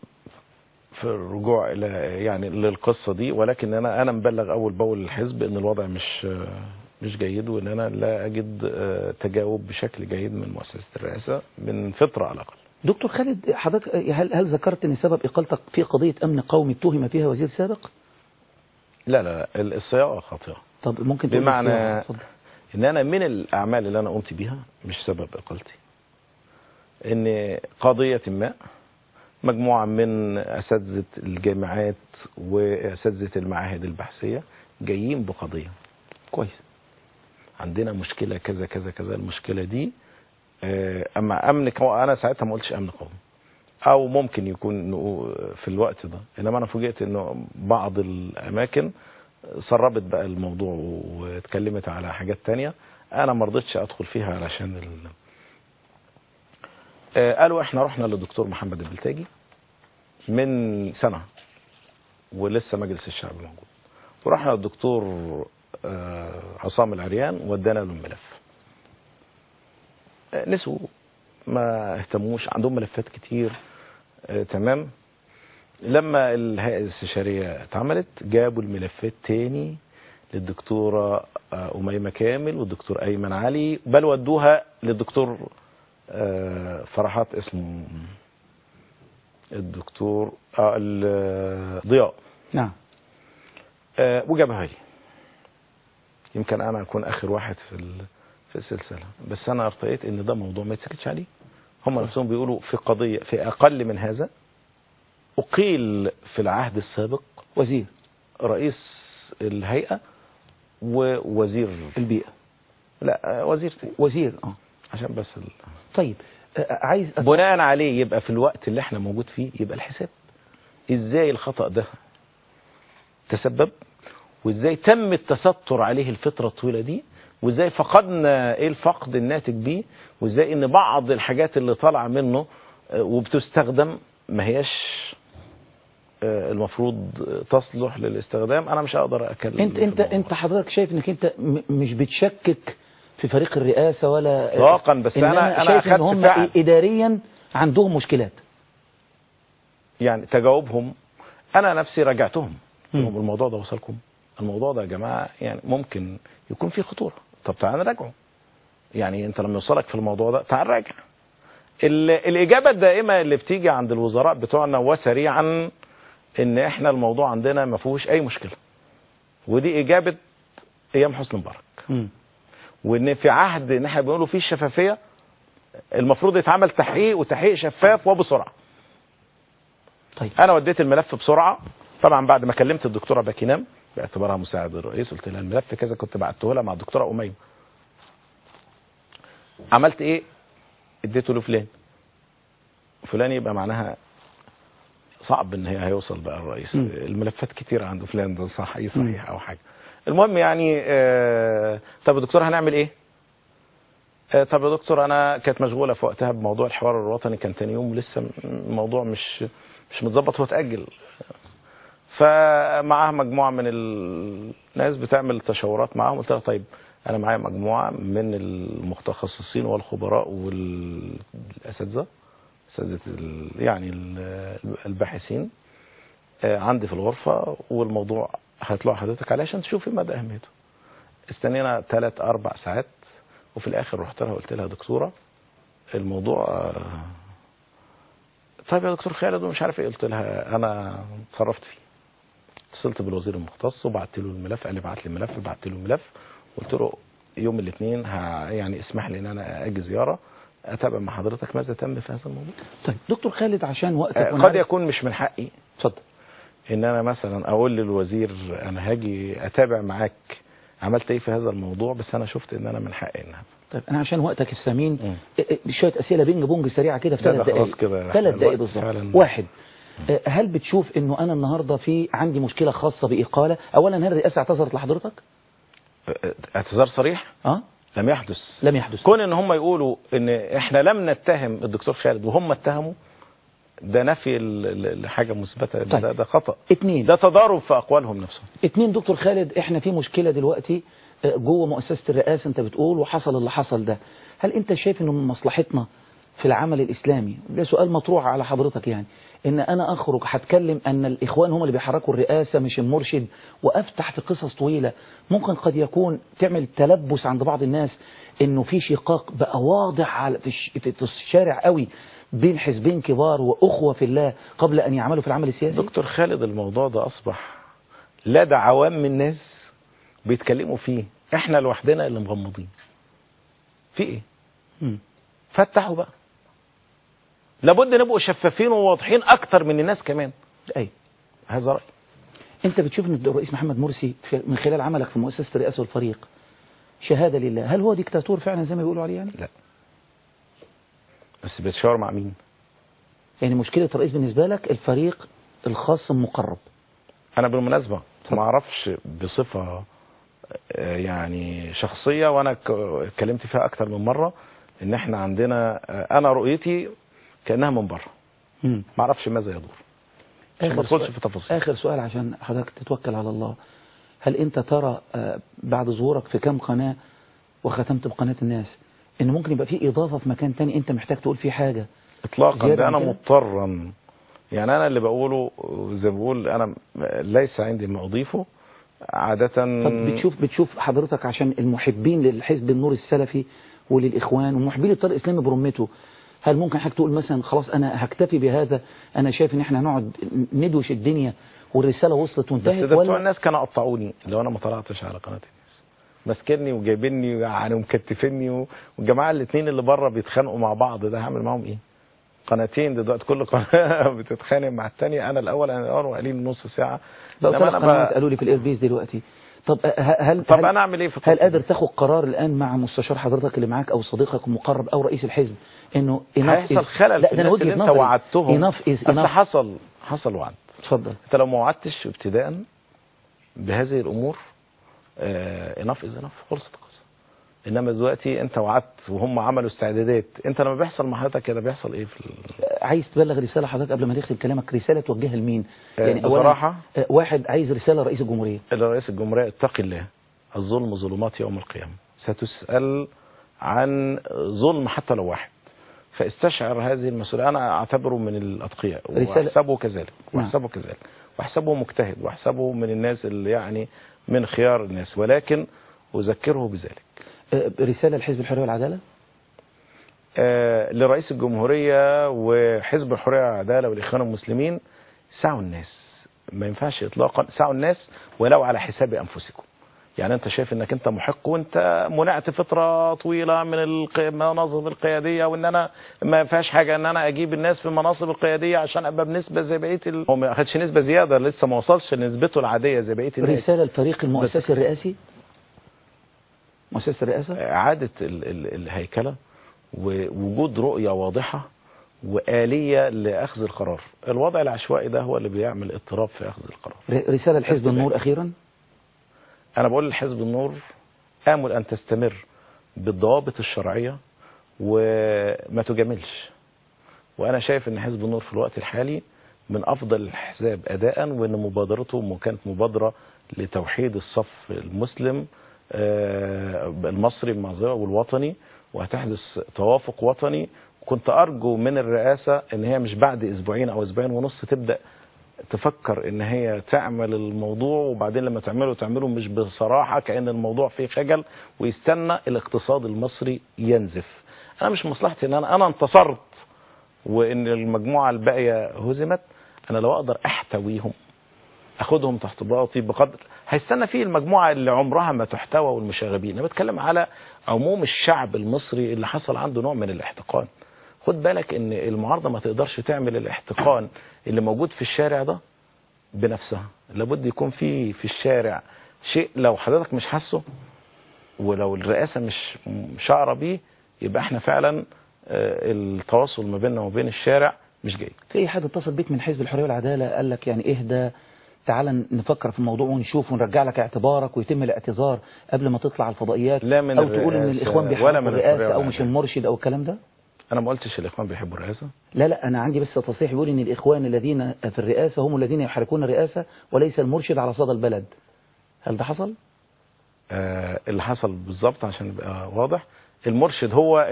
في الرجوع الى يعني للقصه دي ولكن انا انا مبلغ اول باول للحزب ان الوضع مش مش جيد وان انا لا اجد آه، تجاوب بشكل جيد من مؤسسه الرئاسه من فتره على الاقل دكتور خالد حضرتك هل هل ذكرت ان سبب اقالتك في قضيه امن قومي اتهم فيها وزير سابق؟ لا لا لا الصياغه خاطئه طب ممكن تقول بمعنى الصياغة؟ اتفضل. ان انا من الاعمال اللي انا قمت بيها مش سبب اقالتي ان قضيه ما مجموعه من اساتذه الجامعات واساتذه المعاهد البحثيه جايين بقضيه كويس عندنا مشكله كذا كذا كذا المشكله دي آه، اما امن قومي انا ساعتها ما قلتش امن قومي او ممكن يكون نقو- في الوقت ده انما انا فوجئت انه بعض الاماكن سربت بقى الموضوع واتكلمت على حاجات تانية انا ما رضيتش ادخل فيها علشان ال... آه، قالوا احنا رحنا للدكتور محمد البلتاجي من سنه ولسه مجلس الشعب موجود ورحنا للدكتور آه، عصام العريان ودانا له الملف آه، نسوا ما اهتموش عندهم ملفات كتير آه، تمام لما الهيئة الاستشارية اتعملت جابوا الملفات تاني للدكتورة آه، أميمة كامل والدكتور أيمن علي بل ودوها للدكتور آه، فرحات اسمه الدكتور آه، ال- ضياء نعم آه، وجابها لي يمكن انا اكون اخر واحد في ال- في السلسله بس انا ارتقيت ان ده موضوع ما يتسكتش عليه هم نفسهم بيقولوا في قضيه في اقل من هذا اقيل في العهد السابق وزير رئيس الهيئه ووزير البيئه لا آه، وزير تاني وزير اه عشان بس ال... طيب آه، عايز أت- بناء عليه يبقى في الوقت اللي احنا موجود فيه يبقى الحساب ازاي الخطأ ده تسبب وازاي تم التستر عليه الفترة الطويلة دي وازاي فقدنا ايه الفقد الناتج بيه وازاي ان بعض الحاجات اللي طالعة منه آه، وبتستخدم ما هياش آه، المفروض تصلح للاستخدام انا مش هقدر اتكلم انت في انت الموضوع. انت حضرتك شايف انك انت م- مش بتشكك في فريق الرئاسه ولا إطلاقاً، بس إنما أنا- أنا شايف ان أخدت هم فعل. اداريا عندهم مشكلات يعني تجاوبهم انا نفسي راجعتهم مم. لهم الموضوع ده وصلكم الموضوع ده يا جماعه يعني ممكن يكون فيه خطوره طب تعال نراجعه يعني انت لما يوصلك في الموضوع ده تعال راجع ال- الاجابه الدائمه اللي بتيجي عند الوزراء بتوعنا وسريعا ان احنا الموضوع عندنا ما فيهوش اي مشكله ودي اجابه ايام حسني مبارك مم. وان في عهد ان احنا بنقوله فيه الشفافيه المفروض يتعمل تحقيق وتحقيق شفاف وبسرعه طيب انا وديت الملف بسرعه طبعا بعد ما كلمت الدكتوره باكينام باعتبارها مساعد الرئيس قلت لها الملف كذا كنت بعته لها مع الدكتوره اميمه عملت ايه اديته لفلان فلان يبقى معناها صعب ان هي هيوصل بقى الرئيس مم. الملفات كتير عند فلان ده صح اي صحيح او حاجه المهم يعني آه طب يا دكتور هنعمل ايه آه طب يا دكتور انا كانت مشغوله في وقتها بموضوع الحوار الوطني كان تاني يوم لسه م- الموضوع مش مش متظبط هو اتاجل فمعاها مجموعه من الناس بتعمل تشاورات معاهم قلت لها طيب انا معايا مجموعه من المتخصصين والخبراء والاساتذه اساتذه ال- يعني ال- الباحثين آه، عندي في الغرفه والموضوع هيطلع حضرتك عليه عشان تشوفي مدى اهميته استنينا ثلاث اربع ساعات وفي الاخر رحت لها قلت لها دكتوره الموضوع آه، طيب يا دكتور خالد ومش عارف ايه قلت لها انا اتصرفت فيه اتصلت بالوزير المختص وبعت له الملف قال لي بعت لي الملف بعت له الملف قلت له يوم الاثنين ه- يعني اسمح لي ان انا اجي زياره اتابع مع حضرتك ماذا تم في هذا الموضوع طيب دكتور خالد عشان وقتك آه، وأنا قد عارف- يكون مش من حقي اتفضل ان انا مثلا اقول للوزير انا هاجي اتابع معاك عملت ايه في هذا الموضوع بس انا شفت ان انا من حقي ان طيب انا عشان وقتك الثمين مم. إيه إيه شويه اسئله بينج بونج سريعه كده في لا، ثلاث ده دقائق خلاص كده ثلاث الوقت دقائق بالظبط فعلا. واحد آه، هل بتشوف انه انا النهارده في عندي مشكله خاصه باقاله اولا هل الرئاسه اعتذرت لحضرتك اعتذار صريح اه لم يحدث لم يحدث كون ان هم يقولوا ان احنا لم نتهم الدكتور خالد وهم اتهموا ده نفي ال- ال- لحاجه مثبته طيب. ده, ده خطا اتنين ده تضارب في اقوالهم نفسهم اتنين دكتور خالد احنا في مشكله دلوقتي آه، جوه مؤسسه الرئاسه انت بتقول وحصل اللي حصل ده هل انت شايف انه من مصلحتنا في العمل الاسلامي ده سؤال مطروح على حضرتك يعني ان انا اخرج هتكلم ان الاخوان هم اللي بيحركوا الرئاسه مش المرشد وافتح في قصص طويله ممكن قد يكون تعمل تلبس عند بعض الناس انه في شقاق بقى واضح على- في الش- في الشارع قوي بين حزبين كبار واخوه في الله قبل ان يعملوا في العمل السياسي دكتور خالد الموضوع ده اصبح لدى عوام الناس بيتكلموا فيه احنا لوحدنا اللي مغمضين في ايه مم. فتحوا بقى لابد نبقوا شفافين وواضحين اكتر من الناس كمان ايوه هذا رايي انت بتشوف ان الرئيس محمد مرسي في من خلال عملك في مؤسسه الرئاسه والفريق شهاده لله هل هو ديكتاتور فعلا زي ما بيقولوا عليه يعني لا بس بيتشاور مع مين يعني مشكله الرئيس بالنسبه لك الفريق الخاص المقرب انا بالمناسبه ما اعرفش بصفه آه، يعني شخصيه وانا ك- اتكلمت فيها اكتر من مره ان احنا عندنا آه، انا رؤيتي كانها من بره مم. ما اعرفش ماذا يدور عشان ما آخر ادخلش سؤال- في تفاصيل اخر سؤال عشان حضرتك تتوكل على الله هل انت ترى آه، بعد ظهورك في كام قناه وختمت بقناه الناس ان ممكن يبقى في اضافه في مكان تاني انت محتاج تقول فيه حاجه اطلاقا زيادة ده عن انا كده؟ مضطرا يعني انا اللي بقوله زي ما بقول انا ليس عندي ما اضيفه عاده طب بتشوف بتشوف حضرتك عشان المحبين للحزب النور السلفي وللاخوان ومحبين للطريق الاسلامي برمته هل ممكن حضرتك تقول مثلا خلاص انا هكتفي بهذا انا شايف ان احنا هنقعد ندوش الدنيا والرساله وصلت بس وانتهت ده بتوع ولا الناس كانوا قطعوني لو انا ما طلعتش على قناه الناس ماسكني وجايبيني يعني ومكتفيني و- والجماعه الاثنين اللي بره بيتخانقوا مع بعض ده هعمل معاهم ايه؟ قناتين دلوقتي كل قناه بتتخانق مع الثانيه انا الاول انا الاول وقالين نص ساعه لو إنما ثلاث أنا قنوات بقى- قالوا لي في الاير بيس دلوقتي طب ه- هل طب هل انا اعمل ايه في هل القصة قادر دي؟ تاخد قرار الان مع مستشار حضرتك اللي معاك او صديقك المقرب او رئيس الحزب انه enough هيحصل is- خلل لا في ده انا الناس اللي وجهه انت نظري وعدتهم enough is اصل enough حصل حصل وعد اتفضل انت لو ما وعدتش ابتداء بهذه الامور اناف از اناف خلصت القصه انما دلوقتي انت وعدت وهم عملوا استعدادات انت لما بيحصل مع حضرتك كده بيحصل ايه في ال... عايز تبلغ رساله حضرتك قبل ما نختم كلامك رساله توجهها لمين آه، أولاً، بصراحة؟ آه، واحد عايز رساله رئيس الجمهوريه رئيس الجمهوريه اتق الله الظلم ظلمات يوم القيامه ستسال عن ظلم حتى لو واحد فاستشعر هذه المسؤوليه انا اعتبره من الاتقياء رسالة- واحسبه كذلك نعم. واحسبه كذلك واحسبه مجتهد واحسبه من الناس اللي يعني من خيار الناس ولكن اذكره بذلك آه، رساله لحزب الحريه والعداله آه، لرئيس الجمهورية وحزب الحرية والعدالة والإخوان المسلمين سعوا الناس ما ينفعش إطلاقا سعوا الناس ولو على حساب أنفسكم يعني أنت شايف أنك أنت محق وأنت منعت فترة طويلة من الق- المناصب القيادية وأن أنا ما فيهاش حاجة أن أنا أجيب الناس في المناصب القيادية عشان أبقى بنسبة زي بقية ال... هو ما أخدش نسبة زيادة لسه ما وصلش لنسبته العادية زي بقية الناس رسالة الفريق المؤسسي الرئاسي مؤسسة الرئاسة إعادة ال- ال- الهيكلة ووجود رؤية واضحة وآلية لأخذ القرار الوضع العشوائي ده هو اللي بيعمل اضطراب في أخذ القرار ر- رسالة لحزب النور أخيرا أنا بقول لحزب النور آمل أن تستمر بالضوابط الشرعية وما تجاملش وأنا شايف أن حزب النور في الوقت الحالي من أفضل الأحزاب أداء وأن مبادرته كانت مبادرة لتوحيد الصف المسلم آه، المصري المعذرة والوطني وهتحدث توافق وطني كنت أرجو من الرئاسة أن هي مش بعد أسبوعين أو أسبوعين ونص تبدأ تفكر ان هي تعمل الموضوع وبعدين لما تعمله تعمله مش بصراحة كأن الموضوع فيه خجل ويستنى الاقتصاد المصري ينزف انا مش مصلحتي ان انا انا انتصرت وان المجموعة الباقية هزمت انا لو اقدر احتويهم اخدهم تحت باطي بقدر هيستنى فيه المجموعة اللي عمرها ما تحتوى والمشاغبين انا بتكلم على عموم الشعب المصري اللي حصل عنده نوع من الاحتقان خد بالك ان المعارضة ما تقدرش تعمل الاحتقان اللي موجود في الشارع ده بنفسها لابد يكون في في الشارع شيء لو حضرتك مش حاسه ولو الرئاسة مش شعره بيه يبقى احنا فعلا آه، التواصل ما بيننا وبين الشارع مش جيد في أي حد اتصل بيك من حزب الحرية والعدالة قال لك يعني اهدى تعال نفكر في الموضوع ونشوف ونرجع لك اعتبارك ويتم الاعتذار قبل ما تطلع على الفضائيات لا من او تقول ان الرئاسة الاخوان ولا بيحبوا من الرئاسه الحرية او مش والعدالة. المرشد او الكلام ده انا ما قلتش الاخوان بيحبوا الرئاسة لا لا انا عندي بس تصريح بيقول ان الاخوان الذين في الرئاسه هم الذين يحركون الرئاسه وليس المرشد على صدى البلد هل ده حصل آه، اللي حصل بالظبط عشان يبقى واضح المرشد هو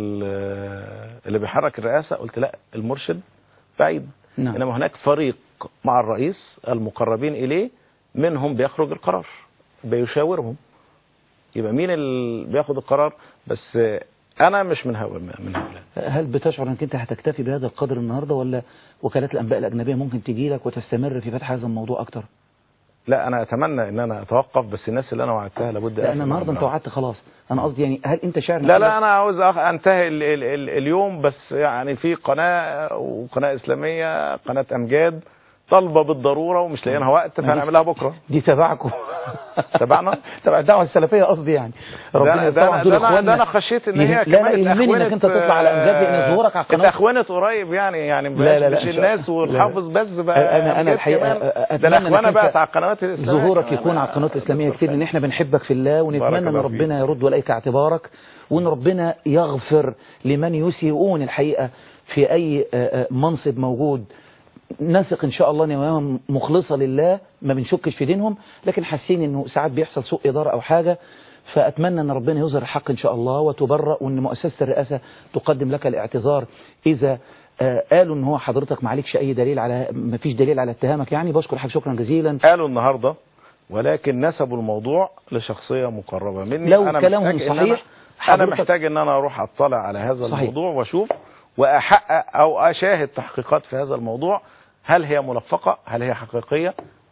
ال- اللي بيحرك الرئاسة قلت لا المرشد بعيد نعم. انما هناك فريق مع الرئيس المقربين اليه منهم بيخرج القرار بيشاورهم يبقى مين اللي بياخد القرار بس آه، انا مش من هؤلاء من هؤلاء هل بتشعر انك انت هتكتفي بهذا القدر النهارده ولا وكالات الانباء الاجنبيه ممكن تجي لك وتستمر في فتح هذا الموضوع اكتر لا انا اتمنى ان انا اتوقف بس الناس اللي انا وعدتها لابد لان أقفل النهارده انت معاهم. وعدت خلاص انا قصدي يعني هل انت شاعر إن لا عندك- لا انا عاوز أخ- انتهي ال ال ال اليوم بس يعني في قناه وقناه اسلاميه قناه امجاد طالبه بالضروره ومش لاقيينها وقت فهنعملها بكره دي تبعكم تبعنا تبع الدعوه السلفيه قصدي يعني ده, ده, طبعا أنا- دول ده, أنا, إخواننا. ده انا خشيت ان هي لا كمان لا يهمني انك انت تطلع على امجاد لان ظهورك على القناه اتخونت قريب يعني يعني لا، لا، لا، مش إن شاء الناس الله. والحافظ بس بقى أنا- أنا أمجاد الحقيقة كمان. أتمنى ده الاخوانه إنك بقى أنت بتاع القنوات الاسلاميه ظهورك كمان. يكون على القناه الاسلاميه كتير ان احنا بنحبك في الله بارك ونتمنى ان الله ربنا يرد اليك اعتبارك وان ربنا يغفر لمن يسيئون الحقيقه في اي آه، آه، منصب موجود نثق ان شاء الله ان نواياهم مخلصه لله ما بنشكش في دينهم لكن حاسين انه ساعات بيحصل سوء اداره او حاجه فاتمنى ان ربنا يظهر الحق ان شاء الله وتبرأ وان مؤسسه الرئاسه تقدم لك الاعتذار اذا آه، قالوا ان هو حضرتك ما عليكش اي دليل على ما فيش دليل على اتهامك يعني بشكر حضرتك شكرا جزيلا قالوا النهارده ولكن نسبوا الموضوع لشخصيه مقربه مني لو انا كلامهم محتاج إن صحيح، أنا, انا حضرتك- محتاج ان انا اروح اطلع على هذا صحيح. الموضوع واشوف واحقق او اشاهد تحقيقات في هذا الموضوع هل هي ملفقه هل هي حقيقيه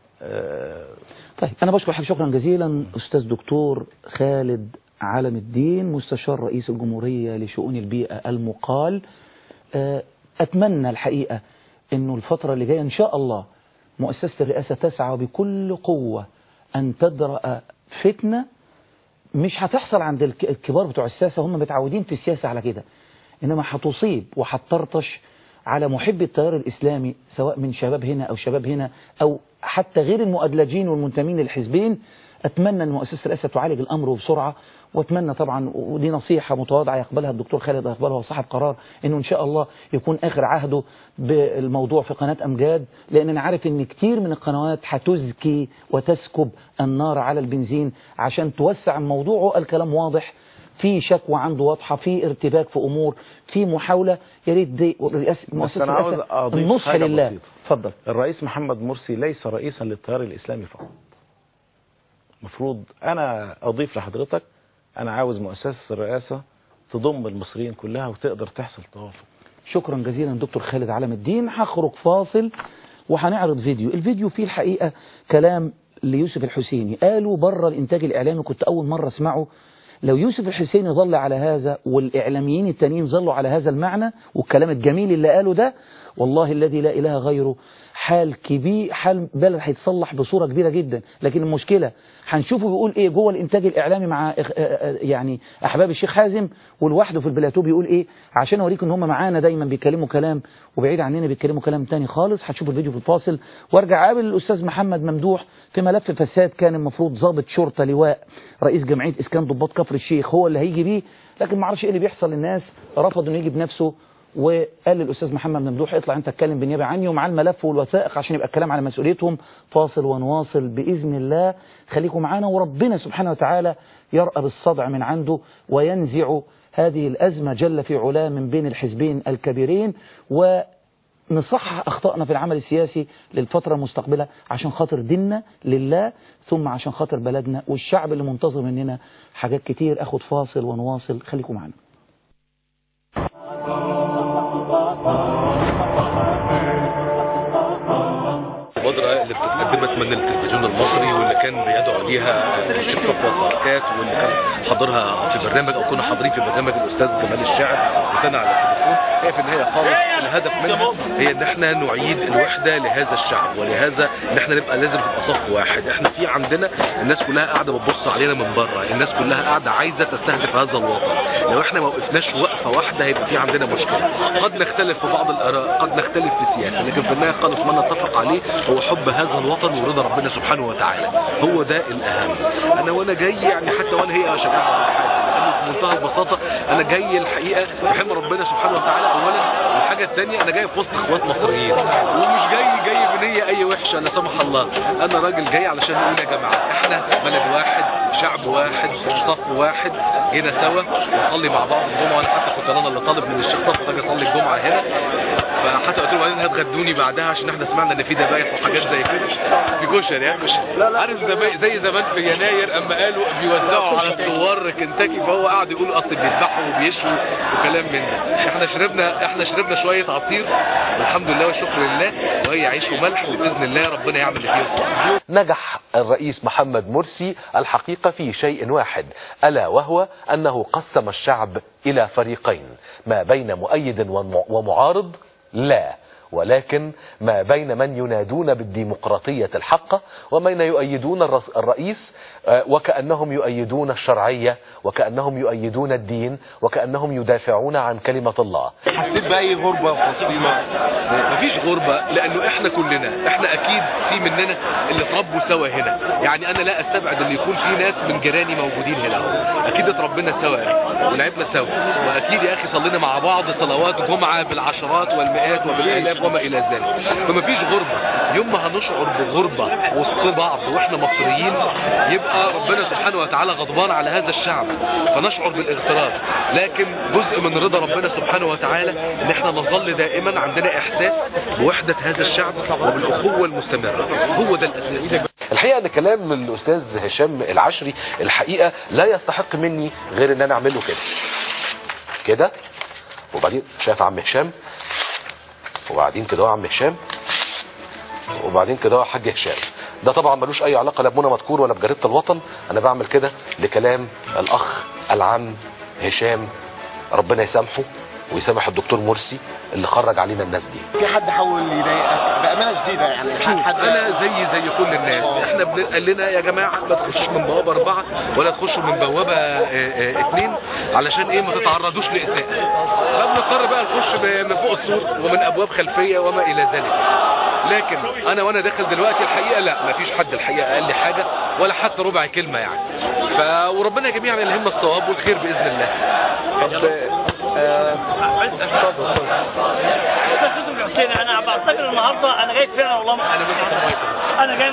آه، طيب أنا بشكر حضرتك شكرا جزيلا أستاذ دكتور خالد علم الدين مستشار رئيس الجمهورية لشؤون البيئة المقال آه، أتمنى الحقيقة أنه الفترة اللي جاية إن شاء الله مؤسسة الرئاسة تسعى بكل قوة أن تدرأ فتنة مش هتحصل عند الك- الكبار بتوع السياسة هم متعودين في السياسة على كده إنما هتصيب وهتطرطش على محبي التيار الإسلامي سواء من شباب هنا أو شباب هنا أو حتى غير المؤدلجين والمنتمين للحزبين أتمنى أن مؤسسة الرئاسة تعالج الأمر بسرعة وأتمنى طبعا ودي نصيحة متواضعة يقبلها الدكتور خالد يقبلها صاحب قرار أنه إن شاء الله يكون آخر عهده بالموضوع في قناة أمجاد لأن أنا عارف أن كتير من القنوات هتزكي وتسكب النار على البنزين عشان توسع الموضوع وقال كلام واضح في شكوى عنده واضحة في ارتباك في أمور في محاولة يا ريت دي رئاسة مؤسسة أنا عاوز الرئاسة أضيف النصح حاجة لله بسيطة. اتفضل الرئيس محمد مرسي ليس رئيسا للتيار الاسلامي فقط المفروض انا اضيف لحضرتك انا عاوز مؤسسه الرئاسه تضم المصريين كلها وتقدر تحصل توافق شكرا جزيلا دكتور خالد علم الدين هخرج فاصل وهنعرض فيديو الفيديو فيه الحقيقة كلام ليوسف الحسيني قالوا بره الإنتاج الإعلامي كنت أول مرة أسمعه لو يوسف الحسيني ظل على هذا والإعلاميين التانيين ظلوا على هذا المعنى والكلام الجميل اللي قاله ده والله الذي لا إله غيره حال كبير حال بلد هيتصلح بصورة كبيرة جدا لكن المشكلة هنشوفه بيقول ايه جوه الانتاج الاعلامي مع إخ- آه، آه، يعني احباب الشيخ حازم ولوحده في البلاتو بيقول ايه عشان اوريك ان هم معانا دايما بيتكلموا كلام وبعيد عننا بيتكلموا كلام تاني خالص هتشوفوا الفيديو في الفاصل وارجع اقابل الاستاذ محمد ممدوح في ملف فساد كان المفروض ضابط شرطه لواء رئيس جمعيه اسكان ضباط كفر الشيخ هو اللي هيجي بيه لكن ما اعرفش ايه اللي بيحصل للناس رفض انه يجي بنفسه وقال للاستاذ محمد ممدوح اطلع انت اتكلم بالنيابه عني ومع الملف والوثائق عشان يبقى الكلام على مسؤوليتهم فاصل ونواصل باذن الله خليكم معانا وربنا سبحانه وتعالى يرأى بالصدع من عنده وينزع هذه الازمه جل في علاه من بين الحزبين الكبيرين و نصحح أخطائنا في العمل السياسي للفترة المستقبلة عشان خاطر ديننا لله ثم عشان خاطر بلدنا والشعب اللي منتظر مننا حاجات كتير أخد فاصل ونواصل خليكم معنا المبادرة اللي اتقدمت من التلفزيون المصري واللي كان بيدعو ليها الشيخ صفوت بركات واللي كان حاضرها في برنامج او كنا حاضرين في برنامج الاستاذ جمال الشاعر وكان على التليفون هي في النهايه خالص الهدف منها هي ان احنا نعيد الوحده لهذا الشعب ولهذا ان احنا نبقى لازم نبقى صف واحد احنا في عندنا الناس كلها قاعده بتبص علينا من بره الناس كلها قاعده عايزه تستهدف هذا الوطن لو احنا ما وقفناش وقفه واحده هيبقى في عندنا مشكله قد نختلف في بعض الاراء قد نختلف في السياسه لكن في النهايه خالص ما نتفق عليه هو حب هذا الوطن ورضا ربنا سبحانه وتعالى هو ده الاهم انا وانا جاي يعني حتى ولا هي شجاعه ولا حاجه لأنه في منتهى البساطه انا جاي الحقيقه بحب ربنا سبحانه وتعالى اولا والحاجه الثانيه انا جاي في وسط اخوات مصريين ومش جاي جاي بنيه اي وحشه لا سمح الله انا راجل جاي علشان نقول يا جماعه احنا بلد واحد شعب واحد صف واحد هنا سوا ونصلي مع بعض الجمعه وانا حتى كنت انا اللي طالب من الشيخ صف اجي اصلي الجمعه هنا فحتى قلت له بعدين هتغدوني بعدها عشان احنا سمعنا ان في ذبايح وحاجات زي كده في كشري يعني مش عارف زمان زي زمان في يناير اما قالوا بيوزعوا على الثوار كنتاكي فهو قاعد يقول اصل بيذبحوا وبيشوا وكلام من ده احنا شربنا احنا شربنا شويه عصير والحمد لله والشكر لله وهي عيش وملح وباذن الله ربنا يعمل اللي فيه الصالح نجح الرئيس محمد مرسي الحقيقة في شيء واحد ألا وهو أنه قسم الشعب إلى فريقين ما بين مؤيد ومع- ومعارض لا ولكن ما بين من ينادون بالديمقراطية الحقة ومن يؤيدون الرس- الرئيس آه، وكأنهم يؤيدون الشرعية وكأنهم يؤيدون الدين وكأنهم يدافعون عن كلمة الله حسيت باي غربه في فلسطين مفيش غربه لانه احنا كلنا احنا اكيد في مننا اللي اتربوا سوا هنا يعني انا لا استبعد ان يكون في ناس من جيراني موجودين هنا اكيد اتربينا سوا ولعبنا سوا واكيد يا اخي صلينا مع بعض صلوات جمعه بالعشرات والمئات وبالالاف وما الى ذلك فمفيش غربه يوم ما هنشعر بغربه وسط بعض واحنا مصريين يبقى ربنا سبحانه وتعالى غضبان على هذا الشعب فنشعر بالاغتراب لكن جزء من رضا ربنا سبحانه وتعالى ان احنا نظل دائما عندنا احساس بوحده هذا الشعب وبالاخوه المستمره هو ده الاساس الحقيقة ان كلام الاستاذ هشام العشري الحقيقة لا يستحق مني غير ان انا اعمله كده كده وبعدين شايف عم هشام وبعدين كده هو عم هشام وبعدين كده هو حاج هشام ده طبعا ملوش اي علاقة لا بمنى مذكور ولا بجريدة الوطن انا بعمل كده لكلام الاخ العم هشام ربنا يسامحه ويسامح الدكتور مرسي اللي خرج علينا الناس دي في حد حاول يضايقك بامانه شديده يعني حد انا زي زي كل الناس احنا بن- قال لنا يا جماعه ما تخشوش من بوابه اربعه ولا تخشوا من بوابه اه، اه، اتنين علشان ايه ما تتعرضوش لاساءه فبنضطر بقى نخش ب- من فوق السور ومن ابواب خلفيه وما الى ذلك لكن انا وانا داخل دلوقتي الحقيقه لا ما فيش حد الحقيقه قال لي حاجه ولا حتى ربع كلمه يعني ف وربنا جميعا يلهمنا الصواب والخير باذن الله طب حسين انا بعتذر النهارده انا جاي فعلا والله انا مش انا جاي مخصوص عشان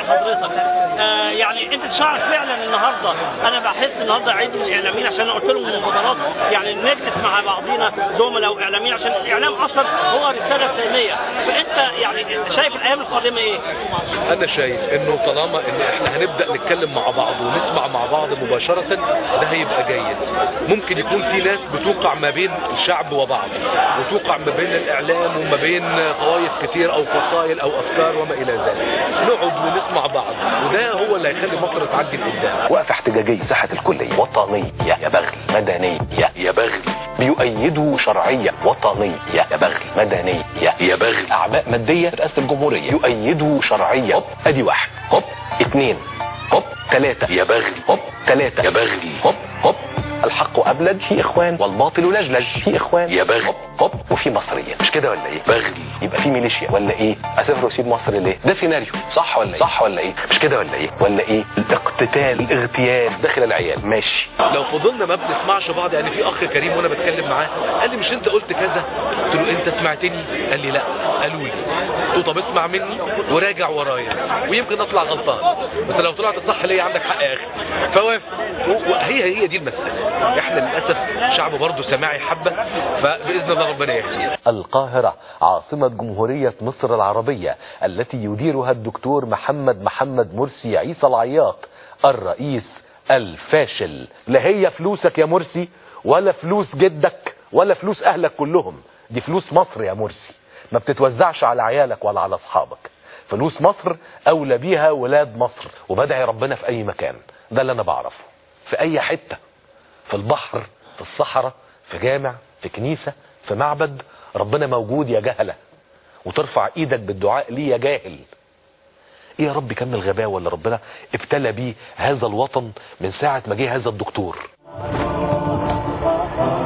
حضرتك آه يعني انت تشعر فعلا النهارده انا بحس النهارده عيد الاعلاميين عشان انا قلت لهم المبادرات يعني نجلس مع بعضينا زملاء واعلاميين عشان الاعلام اصلا هو رساله ساميه فانت يعني شايف الايام القادمه ايه؟ انا شايف انه طالما ان احنا هنبدا نتكلم مع بعض ونسمع مع بعض مباشره ده هيبقى جيد ممكن يكون في ناس بتوقع ما بين الشعب وبعض وتوقع ما بين الاعلام وما بين طوائف كتير او فصائل او افكار وما الى ذلك نقعد ونسمع بعض وده هو اللي هيخلي مصر تعدي لقدام وقفة احتجاجية ساحة الكلية وطنية يا بغل مدنية يا بغل بيؤيدوا شرعية وطنية يا بغل مدنية يا بغل أعباء مادية رئاسة الجمهورية يؤيدوا شرعية هوب أدي واحد هوب اتنين هوب تلاتة يا بغل هوب تلاتة يا بغل هوب هوب الحق أبلج في إخوان والباطل لجلج في إخوان يا بغل هوب وفي مصرية مش كده ولا إيه بغل يبقى في ميليشيا ولا إيه أسافر وأسيب مصر ليه ده سيناريو صح ولا إيه صح ولا إيه مش كده ولا إيه ولا إيه الاقتتال الاغتيال داخل العيال ماشي لو فضلنا ما بنسمعش بعض يعني في اخ كريم وانا بتكلم معاه قال لي مش انت قلت كذا قلت له انت سمعتني قال لي لا قالوا لي قلت له طب اسمع مني وراجع ورايا ويمكن اطلع غلطان بس لو طلعت صح ليا عندك حق يا اخي فوافق وهي هي دي المساله احنا للاسف شعب برضه سماعي حبه فباذن الله ربنا يهدينا القاهرة عاصمة جمهورية مصر العربية التي يديرها الدكتور محمد محمد مرسي عيسى العياط الرئيس الفاشل لا هي فلوسك يا مرسي ولا فلوس جدك ولا فلوس اهلك كلهم دي فلوس مصر يا مرسي ما بتتوزعش على عيالك ولا على اصحابك فلوس مصر اولى بيها ولاد مصر وبدعي ربنا في اي مكان ده اللي انا بعرفه في اي حتة في البحر في الصحراء في جامع في كنيسة في معبد ربنا موجود يا جهلة وترفع ايدك بالدعاء ليه يا جاهل ايه يا رب كم الغباوة اللي ربنا ابتلى بيه هذا الوطن من ساعة ما جه هذا الدكتور